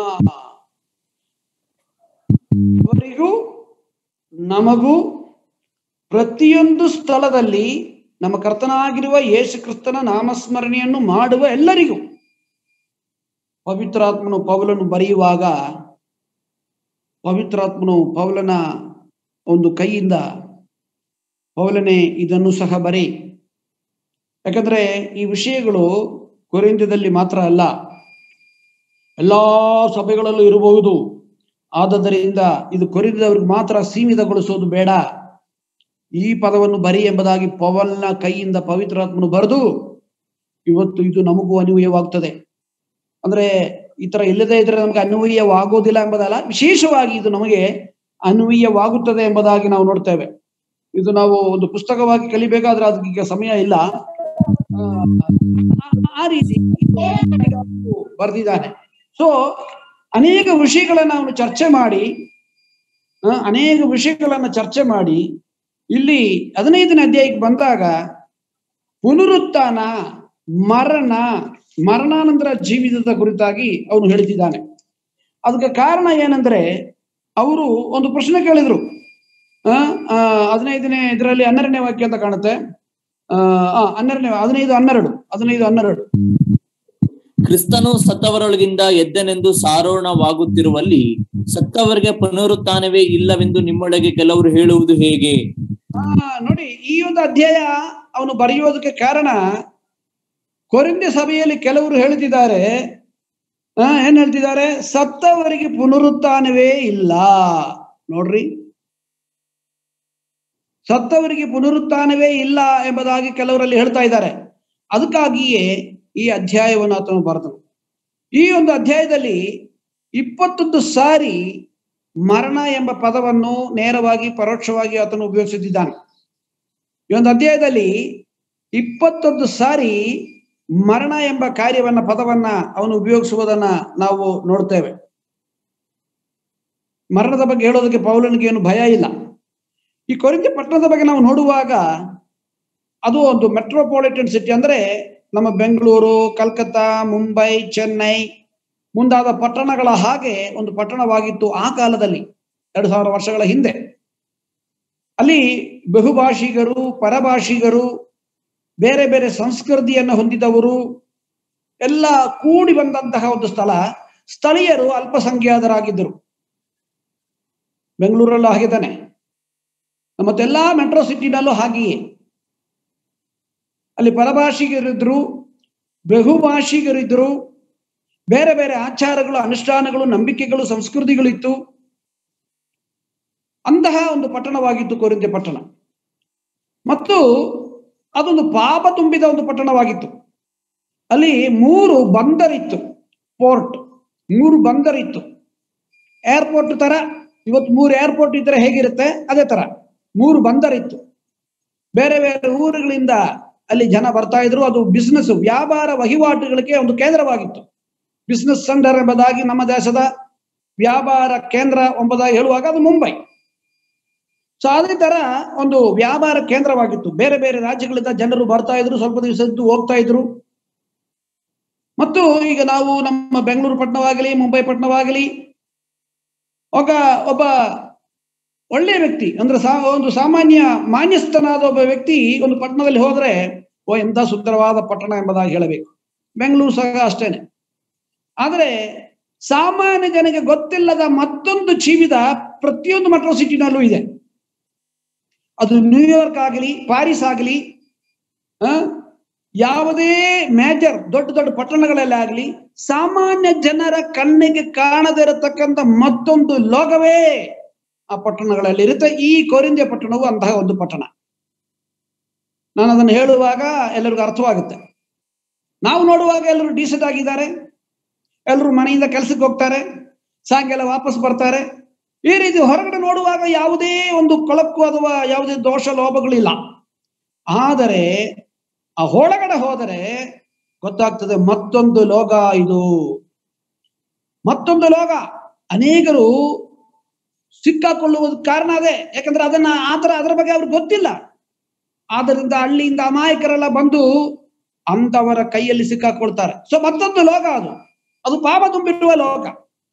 ಅವರಿಗೂ ನಮಗೂ ಪ್ರತಿಯೊಂದು ಸ್ಥಳದಲ್ಲಿ ನಮ್ಮ ಕರ್ತನಾಗಿರುವ ಯೇಸು ಕ್ರಿಸ್ತನ ನಾಮಸ್ಮರಣೆಯನ್ನು ಮಾಡುವ ಎಲ್ಲರಿಗೂ ಪವಿತ್ರಾತ್ಮನು ಪೌಲನು ಬರೆಯುವಾಗ ಪವಿತ್ರಾತ್ಮನು ಪೌಲನ ಒಂದು ಕೈಯಿಂದ ಪೌಲನೆ ಇದನ್ನು ಸಹ ಬರಿ ಯಾಕಂದ್ರೆ ಈ ವಿಷಯಗಳು ಕೊರಿಂದ್ಯದಲ್ಲಿ ಮಾತ್ರ ಅಲ್ಲ ಎಲ್ಲಾ ಸಭೆಗಳಲ್ಲೂ ಇರಬಹುದು ಆದದರಿಂದ ಇದು ಕೊರಿದವರಿಗೆ ಮಾತ್ರ ಸೀಮಿತಗೊಳಿಸೋದು ಬೇಡ ಈ ಪದವನ್ನು ಬರಿ ಎಂಬುದಾಗಿ ಪವಲ್ನ ಕೈಯಿಂದ ಪವಿತ್ರಾತ್ಮನು ಬರೆದು ಇವತ್ತು ಇದು ನಮಗೂ ಅನ್ವಯವಾಗ್ತದೆ ಅಂದ್ರೆ ಈ ತರ ಇಲ್ಲದೇ ಇದ್ರೆ ನಮಗೆ ಅನ್ವಯವಾಗೋದಿಲ್ಲ ಎಂಬುದಲ್ಲ ವಿಶೇಷವಾಗಿ ಇದು ನಮಗೆ ಅನ್ವಯವಾಗುತ್ತದೆ ಎಂಬುದಾಗಿ ನಾವು ನೋಡ್ತೇವೆ ಇದು ನಾವು ಒಂದು ಪುಸ್ತಕವಾಗಿ ಕಲಿಬೇಕಾದ್ರೆ ಅದಕ್ಕೆ ಸಮಯ ಇಲ್ಲ ಆ, ಆ- ಆ ರೀತಿ ಬರೆದಿದ್ದಾನೆ ಸೊ ಅನೇಕ ವಿಷಯಗಳನ್ನ ಅವನು ಚರ್ಚೆ ಮಾಡಿ ಆ, ಅನೇಕ ವಿಷಯಗಳನ್ನ ಚರ್ಚೆ ಮಾಡಿ ಇಲ್ಲಿ ಹದಿನೈದನೇ ಅಧ್ಯಾಯಕ್ಕೆ ಬಂದಾಗ ಪುನರುತ್ಥಾನ ಮರಣ ಮರಣಾನಂತರ ಜೀವಿತದ ಕುರಿತಾಗಿ ಅವನು ಹೇಳ್ತಿದ್ದಾನೆ ಅದಕ್ಕೆ ಕಾರಣ ಏನಂದ್ರೆ ಅವರು ಒಂದು ಪ್ರಶ್ನೆ ಕೇಳಿದ್ರು ಆ ಆ, ಹದಿನೈದನೇ ಇದರಲ್ಲಿ ಹನ್ನೆರಡನೇ ವಾಕ್ಯ ಅಂತ ಕಾಣುತ್ತೆ ಆ ಆ, ಹನ್ನೆರಡನೇ ಹದಿನೈದು ಹನ್ನೆರಡು ಹದಿನೈದು ಹನ್ನೆರಡು ಕ್ರಿಸ್ತನು ಸತ್ತವರೊಳಗಿಂದ ಎದ್ದನೆಂದು ಸಾರೋಣವಾಗುತ್ತಿರುವಲ್ಲಿ ಸತ್ತವರಿಗೆ ಪುನರುತ್ಥಾನವೇ ಇಲ್ಲವೆಂದು ನಿಮ್ಮೊಳಗೆ ಕೆಲವರು ಹೇಳುವುದು ಹೇಗೆ ಆ, ನೋಡಿ ಈ ಒಂದು ಅಧ್ಯಾಯ ಅವನು ಬರೆಯೋದಕ್ಕೆ ಕಾರಣ ಕೊರಿಂದ್ಯ ಸಭೆಯಲ್ಲಿ ಕೆಲವರು ಹೇಳ್ತಿದ್ದಾರೆ ಆ, ಏನ್ ಹೇಳ್ತಿದ್ದಾರೆ ಸತ್ತವರಿಗೆ ಪುನರುತ್ಥಾನವೇ ಇಲ್ಲ ನೋಡ್ರಿ ಸತ್ತವರಿಗೆ ಪುನರುತ್ಥಾನವೇ ಇಲ್ಲ ಎಂಬುದಾಗಿ ಕೆಲವರಲ್ಲಿ ಹೇಳ್ತಾ ಇದ್ದಾರೆ ಅದಕ್ಕಾಗಿಯೇ ಈ ಅಧ್ಯಾಯವನ್ನು ಆತನು ಬರೆದನು ಈ ಒಂದು ಅಧ್ಯಾಯದಲ್ಲಿ ಇಪ್ಪತ್ತೊಂದು ಸಾರಿ ಮರಣ ಎಂಬ ಪದವನ್ನು ನೇರವಾಗಿ ಪರೋಕ್ಷವಾಗಿ ಆತನು ಉಪಯೋಗಿಸುತ್ತಿದ್ದಾನೆ ಈ ಒಂದು ಅಧ್ಯಾಯದಲ್ಲಿ ಇಪ್ಪತ್ತೊಂದು ಸಾರಿ ಮರಣ ಎಂಬ ಕಾರ್ಯವನ್ನ ಪದವನ್ನ ಅವನು ಉಪಯೋಗಿಸುವುದನ್ನ ನಾವು ನೋಡ್ತೇವೆ ಮರಣದ ಬಗ್ಗೆ ಹೇಳೋದಕ್ಕೆ ಪೌಲನಿಗೆ ಏನು ಭಯ ಇಲ್ಲ ಈ ಕೊರಿಂತ ಪಟ್ಟಣದ ಬಗ್ಗೆ ನಾವು ನೋಡುವಾಗ ಅದು ಒಂದು ಮೆಟ್ರೋಪಾಲಿಟನ್ ಸಿಟಿ ಅಂದ್ರೆ ನಮ್ಮ ಬೆಂಗಳೂರು ಕಲ್ಕತ್ತಾ ಮುಂಬೈ ಚೆನ್ನೈ ಮುಂದಾದ ಪಟ್ಟಣಗಳ ಹಾಗೆ ಒಂದು ಪಟ್ಟಣವಾಗಿತ್ತು ಆ ಕಾಲದಲ್ಲಿ ಎರಡು ಸಾವಿರ ವರ್ಷಗಳ ಹಿಂದೆ ಅಲ್ಲಿ ಬಹುಭಾಷಿಗರು ಪರಭಾಷಿಗರು ಬೇರೆ ಬೇರೆ ಸಂಸ್ಕೃತಿಯನ್ನು ಹೊಂದಿದವರು ಎಲ್ಲ ಕೂಡಿ ಬಂದಂತಹ ಒಂದು ಸ್ಥಳ ಸ್ಥಳೀಯರು ಅಲ್ಪಸಂಖ್ಯಾತರಾಗಿದ್ದರು ಬೆಂಗಳೂರಲ್ಲೂ ಹಾಗೆ ತಾನೆ ಮತ್ತೆಲ್ಲಾ ಮೆಟ್ರೋ ಸಿಟಿನಲ್ಲೂ ಹಾಗೆಯೇ ಅಲ್ಲಿ ಪರಭಾಷಿಗರಿದ್ರು ಬಹುಭಾಷಿಗರಿದ್ರು ಬೇರೆ ಬೇರೆ ಆಚಾರಗಳು ಅನುಷ್ಠಾನಗಳು ನಂಬಿಕೆಗಳು ಸಂಸ್ಕೃತಿಗಳು ಇತ್ತು ಅಂತಹ ಒಂದು ಪಟ್ಟಣವಾಗಿತ್ತು ಕೊರಿಂತೆ ಪಟ್ಟಣ ಮತ್ತು ಅದೊಂದು ಪಾಪ ತುಂಬಿದ ಒಂದು ಪಟ್ಟಣವಾಗಿತ್ತು ಅಲ್ಲಿ ಮೂರು ಬಂದರಿತ್ತು ಪೋರ್ಟ್ ಮೂರು ಬಂದರಿತ್ತು ಏರ್ಪೋರ್ಟ್ ತರ ಇವತ್ತು ಮೂರು ಏರ್ಪೋರ್ಟ್ ಇದ್ರೆ ಹೇಗಿರುತ್ತೆ ಅದೇ ತರ ಮೂರು ಬಂದರಿತ್ತು ಬೇರೆ ಬೇರೆ ಊರುಗಳಿಂದ ಅಲ್ಲಿ ಜನ ಬರ್ತಾ ಇದ್ರು ಅದು ಬಿಸ್ನೆಸ್ ವ್ಯಾಪಾರ ವಹಿವಾಟುಗಳಿಗೆ ಒಂದು ಕೇಂದ್ರವಾಗಿತ್ತು ಬಿಸ್ನೆಸ್ ಸೆಂಟರ್ ಎಂಬುದಾಗಿ ನಮ್ಮ ದೇಶದ ವ್ಯಾಪಾರ ಕೇಂದ್ರ ಎಂಬುದಾಗಿ ಹೇಳುವಾಗ ಅದು ಮುಂಬೈ ಸೊ ಅದೇ ತರ ಒಂದು ವ್ಯಾಪಾರ ಕೇಂದ್ರವಾಗಿತ್ತು ಬೇರೆ ಬೇರೆ ರಾಜ್ಯಗಳಿಂದ ಜನರು ಬರ್ತಾ ಇದ್ರು ಸ್ವಲ್ಪ ದಿವಸ ಇದ್ದು ಹೋಗ್ತಾ ಇದ್ರು ಮತ್ತು ಈಗ ನಾವು ನಮ್ಮ ಬೆಂಗಳೂರು ಪಟ್ಟಣವಾಗಲಿ ಮುಂಬೈ ಪಟ್ಟಣವಾಗಲಿ ಒಬ್ಬ ಒಬ್ಬ ಒಳ್ಳೆಯ ವ್ಯಕ್ತಿ ಅಂದ್ರೆ ಸಾ ಒಂದು ಸಾಮಾನ್ಯ ಮಾನ್ಯಸ್ಥನಾದ ಒಬ್ಬ ವ್ಯಕ್ತಿ ಒಂದು ಪಟ್ಟಣದಲ್ಲಿ ಹೋದ್ರೆ ಓ ಎಂತ ಸುಂದರವಾದ ಪಟ್ಟಣ ಎಂಬುದಾಗಿ ಹೇಳಬೇಕು ಬೆಂಗಳೂರು ಸಹ ಅಷ್ಟೇನೆ ಆದರೆ ಸಾಮಾನ್ಯ ಜನಕ್ಕೆ ಗೊತ್ತಿಲ್ಲದ ಮತ್ತೊಂದು ಜೀವಿತ ಪ್ರತಿಯೊಂದು ಮೆಟ್ರೋ ಸಿಟಿನಲ್ಲೂ ಇದೆ ಅದು ನ್ಯೂಯಾರ್ಕ್ ಆಗಲಿ ಪ್ಯಾರಿಸ್ ಆಗಲಿ ಆ, ಯಾವುದೇ ಮೇಜರ್ ದೊಡ್ಡ ದೊಡ್ಡ ಪಟ್ಟಣಗಳಲ್ಲಿ ಆಗಲಿ ಸಾಮಾನ್ಯ ಜನರ ಕಣ್ಣಿಗೆ ಕಾಣದೇ ಇರತಕ್ಕಂತ ಮತ್ತೊಂದು ಲೋಕವೇ ಆ ಪಟ್ಟಣಗಳಲ್ಲಿ ಇರುತ್ತೆ ಈ ಕೊರಿಂದ್ಯ ಪಟ್ಟಣವು ಅಂತಹ ಒಂದು ಪಟ್ಟಣ ನಾನು ಅದನ್ನು ಹೇಳುವಾಗ ಎಲ್ಲರಿಗೂ ಅರ್ಥವಾಗುತ್ತೆ ನಾವು ನೋಡುವಾಗ ಎಲ್ಲರೂ ಡೀಸೆಂಟ್ ಆಗಿದ್ದಾರೆ ಎಲ್ಲರೂ ಮನೆಯಿಂದ ಕೆಲಸಕ್ಕೆ ಹೋಗ್ತಾರೆ ಸಾಯಂಕಾಲ ವಾಪಸ್ ಬರ್ತಾರೆ ಈ ರೀತಿ ಹೊರಗಡೆ ನೋಡುವಾಗ ಯಾವುದೇ ಒಂದು ಕೊಳಕು ಅಥವಾ ಯಾವುದೇ ದೋಷ ಲೋಪಗಳಿಲ್ಲ ಆದರೆ ಆ ಒಳಗಡೆ ಹೋದರೆ ಗೊತ್ತಾಗ್ತದೆ ಮತ್ತೊಂದು ಲೋಕ ಇದು ಮತ್ತೊಂದು ಲೋಕ ಅನೇಕರು ಸಿಕ್ಕಾಕೊಳ್ಳುವುದು ಕಾರಣ ಅದೇ ಯಾಕಂದ್ರೆ ಅದನ್ನ ಆತರ ಅದರ ಬಗ್ಗೆ ಅವ್ರಿಗೆ ಗೊತ್ತಿಲ್ಲ ಆದ್ದರಿಂದ ಹಳ್ಳಿಯಿಂದ ಅಮಾಯಕರೆಲ್ಲ ಬಂದು ಅಂತವರ ಕೈಯಲ್ಲಿ ಸಿಕ್ಕಾಕೊಳ್ತಾರೆ ಸೊ ಮತ್ತೊಂದು ಲೋಕ ಅದು ಅದು ಪಾಪ ತುಂಬಿರುವ ಲೋಕ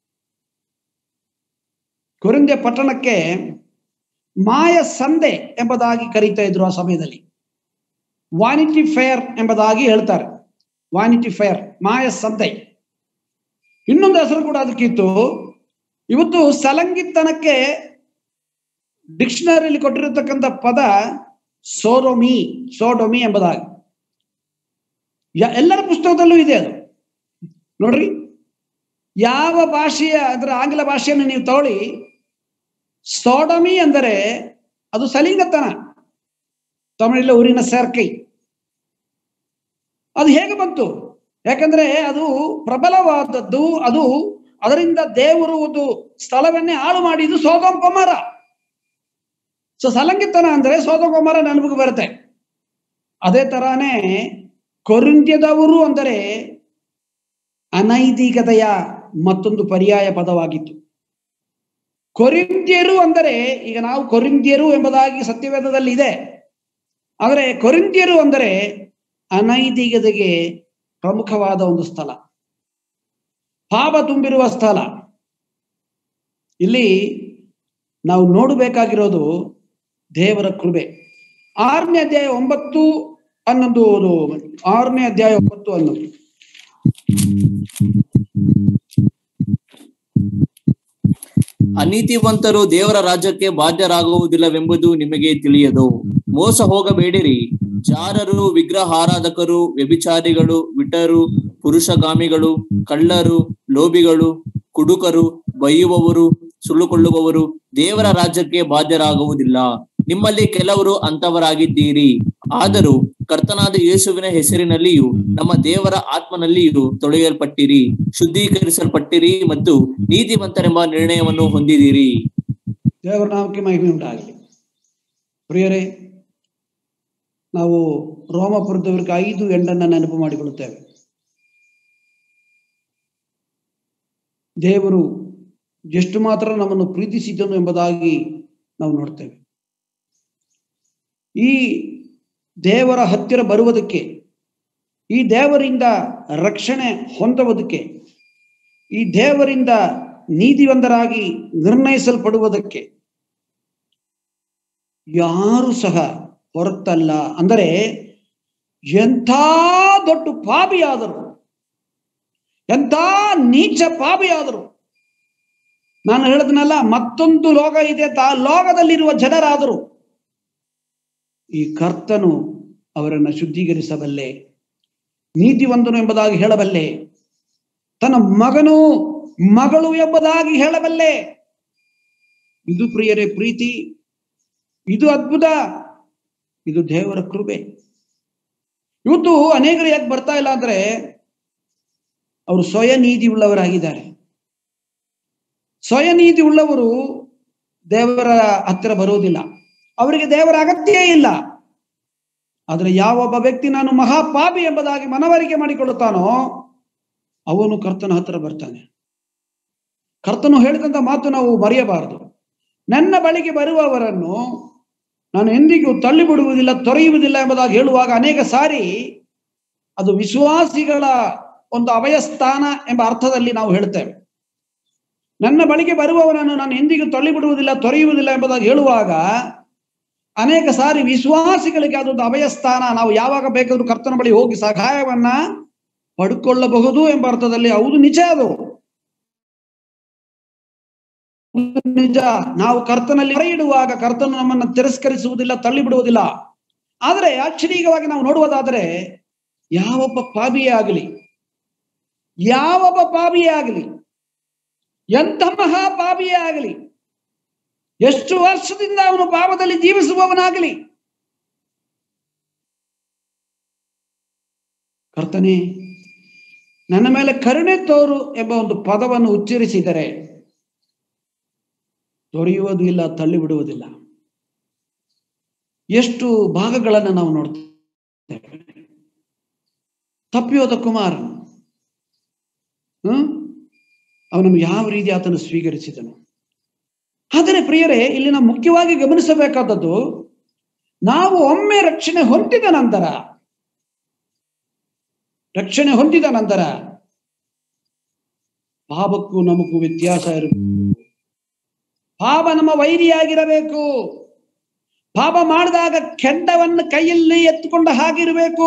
ಕೊರಿಂದೆ ಪಟ್ಟಣಕ್ಕೆ ಮಾಯ ಸಂದೆ ಎಂಬುದಾಗಿ ಕರೀತಾ ಇದ್ರು ಆ ಸಮಯದಲ್ಲಿ ವಾನಿಟಿ ಫೇರ್ ಎಂಬುದಾಗಿ ಹೇಳ್ತಾರೆ ವಾನಿಟಿ ಫೇರ್ ಮಾಯ ಸಂತೆ ಇನ್ನೊಂದು ಹೆಸರು ಕೂಡ ಅದಕ್ಕಿತ್ತು ಇವತ್ತು ಸಲಂಗಿತನಕ್ಕೆ ಡಿಕ್ಷನರಿಯಲ್ಲಿ ಕೊಟ್ಟಿರತಕ್ಕಂಥ ಪದ ಸೋಡೊಮಿ ಸೋಡೊಮಿ ಎಂಬುದಾಗಿ ಯ- ಎಲ್ಲರ ಪುಸ್ತಕದಲ್ಲೂ ಇದೆ ಅದು ನೋಡ್ರಿ ಯಾವ ಭಾಷೆಯ ಅಂದ್ರೆ ಆಂಗ್ಲ ಭಾಷೆಯನ್ನು ನೀವು ತಗೊಳ್ಳಿ ಸೋಡಮಿ ಅಂದರೆ ಅದು ಸಲಿಂಗತನ ತಮಿಳಲ್ಲಿ ಊರಿನ ಸೇರ್ಕೈ ಅದು ಹೇಗೆ ಬಂತು ಯಾಕಂದ್ರೆ ಅದು ಪ್ರಬಲವಾದದ್ದು ಅದು ಅದರಿಂದ ದೇವರು ಒಂದು ಸ್ಥಳವನ್ನೇ ಹಾಳು ಮಾಡಿದ್ದು ಸೋದಂ ಕೊಮರ ಸೊ ಸಲಂಗಿತನ ಅಂದ್ರೆ ಸೋದಂ ಕೊಮರ ನೆನಪಿಗೆ ಬರುತ್ತೆ ಅದೇ ತರಾನೇ ಕೊರಿಂದ್ಯದವರು ಅಂದರೆ ಅನೈತಿಕತೆಯ ಮತ್ತೊಂದು ಪರ್ಯಾಯ ಪದವಾಗಿತ್ತು ಕೊರಿಂದ್ಯರು ಅಂದರೆ ಈಗ ನಾವು ಕೊರಿಂದ್ಯರು ಎಂಬುದಾಗಿ ಸತ್ಯವೇದದಲ್ಲಿ ಇದೆ ಆದರೆ ಕೊರಿಂದ್ಯರು ಅಂದರೆ ಅನೈತಿಕತೆಗೆ ಪ್ರಮುಖವಾದ ಒಂದು ಸ್ಥಳ ಪಾಪ ತುಂಬಿರುವ ಸ್ಥಳ ಇಲ್ಲಿ ನಾವು ನೋಡಬೇಕಾಗಿರೋದು ದೇವರ ಕೃಪೆ ಆರನೇ ಅಧ್ಯಾಯ ಒಂಬತ್ತು ಹನ್ನೊಂದು ಆರನೇ ಅಧ್ಯಾಯ ಒಂಬತ್ತು ಹನ್ನೊಂದು ಅನೀತಿವಂತರು ದೇವರ ರಾಜ್ಯಕ್ಕೆ ಬಾಧ್ಯರಾಗುವುದಿಲ್ಲವೆಂಬುದು ನಿಮಗೆ ತಿಳಿಯದು ಮೋಸ ಹೋಗಬೇಡಿರಿ ಜಾರರು ವಿಗ್ರಹಾರಾಧಕರು ವ್ಯಭಿಚಾರಿಗಳು ವಿಟರು ಪುರುಷಗಾಮಿಗಳು ಕಳ್ಳರು ಲೋಭಿಗಳು ಕುಡುಕರು ಬೈಯುವವರು ಸುಳ್ಳುಕೊಳ್ಳುವವರು ದೇವರ ರಾಜ್ಯಕ್ಕೆ ಬಾಧ್ಯರಾಗುವುದಿಲ್ಲ ನಿಮ್ಮಲ್ಲಿ ಕೆಲವರು ಅಂತವರಾಗಿದ್ದೀರಿ ಆದರೂ ಕರ್ತನಾದ ಯೇಸುವಿನ ಹೆಸರಿನಲ್ಲಿಯೂ ನಮ್ಮ ದೇವರ ಆತ್ಮನಲ್ಲಿಯೂ ತೊಳೆಯಲ್ಪಟ್ಟಿರಿ ಶುದ್ಧೀಕರಿಸಲ್ಪಟ್ಟಿರಿ ಮತ್ತು ನೀತಿವಂತರೆಂಬ ನಿರ್ಣಯವನ್ನು ಹೊಂದಿದಿರಿ ದೇವರ ನಾಮಕ್ಕೆ ಮಹಿಮೆ ಉಂಟಾಗಲಿ ಪ್ರಿಯರೇ ನಾವು ರೋಮಪುರದವರಿಗೆ ಐದು ಎಂಡನ್ನ ನೆನಪು ಮಾಡಿಕೊಳ್ಳುತ್ತೇವೆ ದೇವರು ಎಷ್ಟು ಮಾತ್ರ ನಮ್ಮನ್ನು ಪ್ರೀತಿಸಿದನು ಎಂಬುದಾಗಿ ನಾವು ನೋಡ್ತೇವೆ ಈ ದೇವರ ಹತ್ತಿರ ಬರುವುದಕ್ಕೆ ಈ ದೇವರಿಂದ ರಕ್ಷಣೆ ಹೊಂದುವುದಕ್ಕೆ ಈ ದೇವರಿಂದ ನೀತಿವಂತರಾಗಿ ನಿರ್ಣಯಿಸಲ್ಪಡುವುದಕ್ಕೆ ಯಾರು ಸಹ ಹೊರತಲ್ಲ ಅಂದರೆ ಎಂಥ ದೊಡ್ಡ ಪಾಪಿಯಾದರು ಎಂಥ ನೀಚ ಪಾಪಿಯಾದರು ನಾನು ಹೇಳಿದ್ನಲ್ಲ ಮತ್ತೊಂದು ಲೋಕ ಇದೆ ಅಂತ ಆ ಲೋಕದಲ್ಲಿರುವ ಜನರಾದರು ಈ ಕರ್ತನು ಅವರನ್ನು ಶುದ್ಧೀಕರಿಸಬಲ್ಲೆ ನೀತಿವಂತನು ಎಂಬುದಾಗಿ ಹೇಳಬಲ್ಲೆ ತನ್ನ ಮಗನು ಮಗಳು ಎಂಬುದಾಗಿ ಹೇಳಬಲ್ಲೆ ಇದು ಪ್ರಿಯರೇ ಪ್ರೀತಿ ಇದು ಅದ್ಭುತ ಇದು ದೇವರ ಕೃಪೆ ಇವತ್ತು ಅನೇಕರು ಯಾಕೆ ಬರ್ತಾ ಇಲ್ಲ ಅಂದ್ರೆ ಅವರು ಸ್ವಯನೀತಿ ಉಳ್ಳವರಾಗಿದ್ದಾರೆ ಸ್ವಯನೀತಿ ಉಳ್ಳವರು ದೇವರ ಹತ್ತಿರ ಬರುವುದಿಲ್ಲ ಅವರಿಗೆ ದೇವರ ಅಗತ್ಯ ಇಲ್ಲ ಆದರೆ ಯಾವೊಬ್ಬ ವ್ಯಕ್ತಿ ನಾನು ಮಹಾಪಾಪಿ ಎಂಬುದಾಗಿ ಮನವರಿಕೆ ಮಾಡಿಕೊಳ್ಳುತ್ತಾನೋ ಅವನು ಕರ್ತನ ಹತ್ತಿರ ಬರ್ತಾನೆ ಕರ್ತನು ಹೇಳಿದಂತ ಮಾತು ನಾವು ಮರೆಯಬಾರದು ನನ್ನ ಬಳಿಗೆ ಬರುವವರನ್ನು ನಾನು ಎಂದಿಗೂ ತಳ್ಳಿ ಬಿಡುವುದಿಲ್ಲ ತೊರೆಯುವುದಿಲ್ಲ ಎಂಬುದಾಗಿ ಹೇಳುವಾಗ ಅನೇಕ ಸಾರಿ ಅದು ವಿಶ್ವಾಸಿಗಳ ಒಂದು ಅಭಯಸ್ಥಾನ ಎಂಬ ಅರ್ಥದಲ್ಲಿ ನಾವು ಹೇಳ್ತೇವೆ ನನ್ನ ಬಳಿಗೆ ಬರುವವರನ್ನು ನಾನು ಎಂದಿಗೂ ತಳ್ಳಿ ಬಿಡುವುದಿಲ್ಲ ತೊರೆಯುವುದಿಲ್ಲ ಎಂಬುದಾಗಿ ಹೇಳುವಾಗ ಅನೇಕ ಸಾರಿ ವಿಶ್ವಾಸಿಗಳಿಗೆ ಅದೊಂದು ಅಭಯಸ್ಥಾನ ನಾವು ಯಾವಾಗ ಬೇಕಾದ್ರೂ ಕರ್ತನ ಬಳಿ ಹೋಗಿ ಸಹಾಯವನ್ನ ಪಡ್ಕೊಳ್ಳಬಹುದು ಎಂಬ ಅರ್ಥದಲ್ಲಿ ಹೌದು ನಿಜ ಅದು ನಿಜ ನಾವು ಕರ್ತನಲ್ಲಿ ಹೊರೆ ಇಡುವಾಗ ಕರ್ತನು ನಮ್ಮನ್ನು ತಿರಸ್ಕರಿಸುವುದಿಲ್ಲ ತಳ್ಳಿ ಬಿಡುವುದಿಲ್ಲ ಆದರೆ ಆಶ್ಚರ್ಯವಾಗಿ ನಾವು ನೋಡುವುದಾದರೆ ಯಾವೊಬ್ಬ ಪಾಪಿಯೇ ಆಗಲಿ ಯಾವೊಬ್ಬ ಪಾಪಿಯೇ ಆಗಲಿ ಎಂಥ ಮಹಾ ಪಾಪಿಯೇ ಆಗಲಿ ಎಷ್ಟು ವರ್ಷದಿಂದ ಅವನು ಪಾಪದಲ್ಲಿ ಜೀವಿಸುವವನಾಗಲಿ ಕರ್ತನೆ ನನ್ನ ಮೇಲೆ ಕರುಣೆ ತೋರು ಎಂಬ ಒಂದು ಪದವನ್ನು ಉಚ್ಚರಿಸಿದರೆ ತೊರೆಯುವುದೂ ಇಲ್ಲ ತಳ್ಳಿ ಬಿಡುವುದಿಲ್ಲ ಎಷ್ಟು ಭಾಗಗಳನ್ನು ನಾವು ನೋಡ್ತೇವೆ ತಪ್ಪಿಯೋದ ಕುಮಾರ್ ಹ್ಮ್ ಅವನನ್ನು ಯಾವ ರೀತಿ ಆತನು ಸ್ವೀಕರಿಸಿದನು ಆದರೆ ಪ್ರಿಯರೇ ಇಲ್ಲಿ ನಾವು ಮುಖ್ಯವಾಗಿ ಗಮನಿಸಬೇಕಾದದ್ದು ನಾವು ಒಮ್ಮೆ ರಕ್ಷಣೆ ಹೊಂದಿದ ನಂತರ ರಕ್ಷಣೆ ಹೊಂದಿದ ನಂತರ ಪಾಪಕ್ಕೂ ನಮಗೂ ವ್ಯತ್ಯಾಸ ಇರಬೇಕು ಪಾಪ ನಮ್ಮ ವೈರಿಯಾಗಿರಬೇಕು ಪಾಪ ಮಾಡಿದಾಗ ಕೆಂಡವನ್ನು ಕೈಯಲ್ಲಿ ಎತ್ತುಕೊಂಡ ಹಾಗಿರಬೇಕು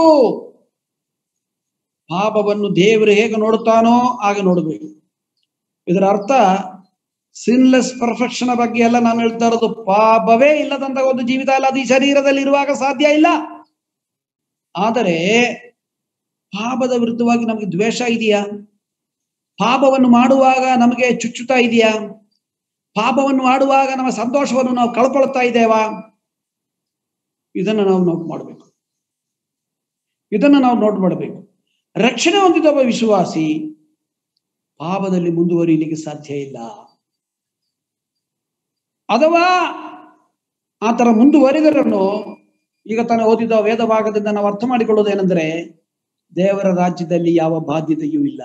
ಪಾಪವನ್ನು ದೇವರು ಹೇಗೆ ನೋಡುತ್ತಾನೋ ಹಾಗೆ ನೋಡಬೇಕು ಇದರ ಅರ್ಥ ಸಿನ್ಲೆಸ್ ಪರ್ಫೆಕ್ಷನ್ ಬಗ್ಗೆ ಎಲ್ಲ ನಾನು ಹೇಳ್ತಾ ಇರೋದು ಪಾಪವೇ ಇಲ್ಲದಂತ ಒಂದು ಜೀವಿತ ಅಲ್ಲ ಅದು ಈ ಶರೀರದಲ್ಲಿ ಇರುವಾಗ ಸಾಧ್ಯ ಇಲ್ಲ ಆದರೆ ಪಾಪದ ವಿರುದ್ಧವಾಗಿ ನಮಗೆ ದ್ವೇಷ ಇದೆಯಾ ಪಾಪವನ್ನು ಮಾಡುವಾಗ ನಮಗೆ ಚುಚ್ಚುತ್ತಾ ಇದೆಯಾ ಪಾಪವನ್ನು ಮಾಡುವಾಗ ನಮ್ಮ ಸಂತೋಷವನ್ನು ನಾವು ಕಳ್ಕೊಳ್ತಾ ಇದ್ದೇವಾ ಇದನ್ನು ನಾವು ನೋಟ್ ಮಾಡಬೇಕು ಇದನ್ನು ನಾವು ನೋಟ್ ಮಾಡಬೇಕು ರಕ್ಷಣೆ ಹೊಂದಿದ ಒಬ್ಬ ವಿಶ್ವಾಸಿ ಪಾಪದಲ್ಲಿ ಮುಂದುವರಿಯಲಿಕ್ಕೆ ಸಾಧ್ಯ ಇಲ್ಲ ಅಥವಾ ಆ ತರ ಮುಂದುವರಿದರನ್ನು ಈಗ ತಾನು ಓದಿದ ವೇದ ಭಾಗದಿಂದ ನಾವು ಅರ್ಥ ಮಾಡಿಕೊಳ್ಳೋದೇನೆಂದರೆ ದೇವರ ರಾಜ್ಯದಲ್ಲಿ ಯಾವ ಬಾಧ್ಯತೆಯೂ ಇಲ್ಲ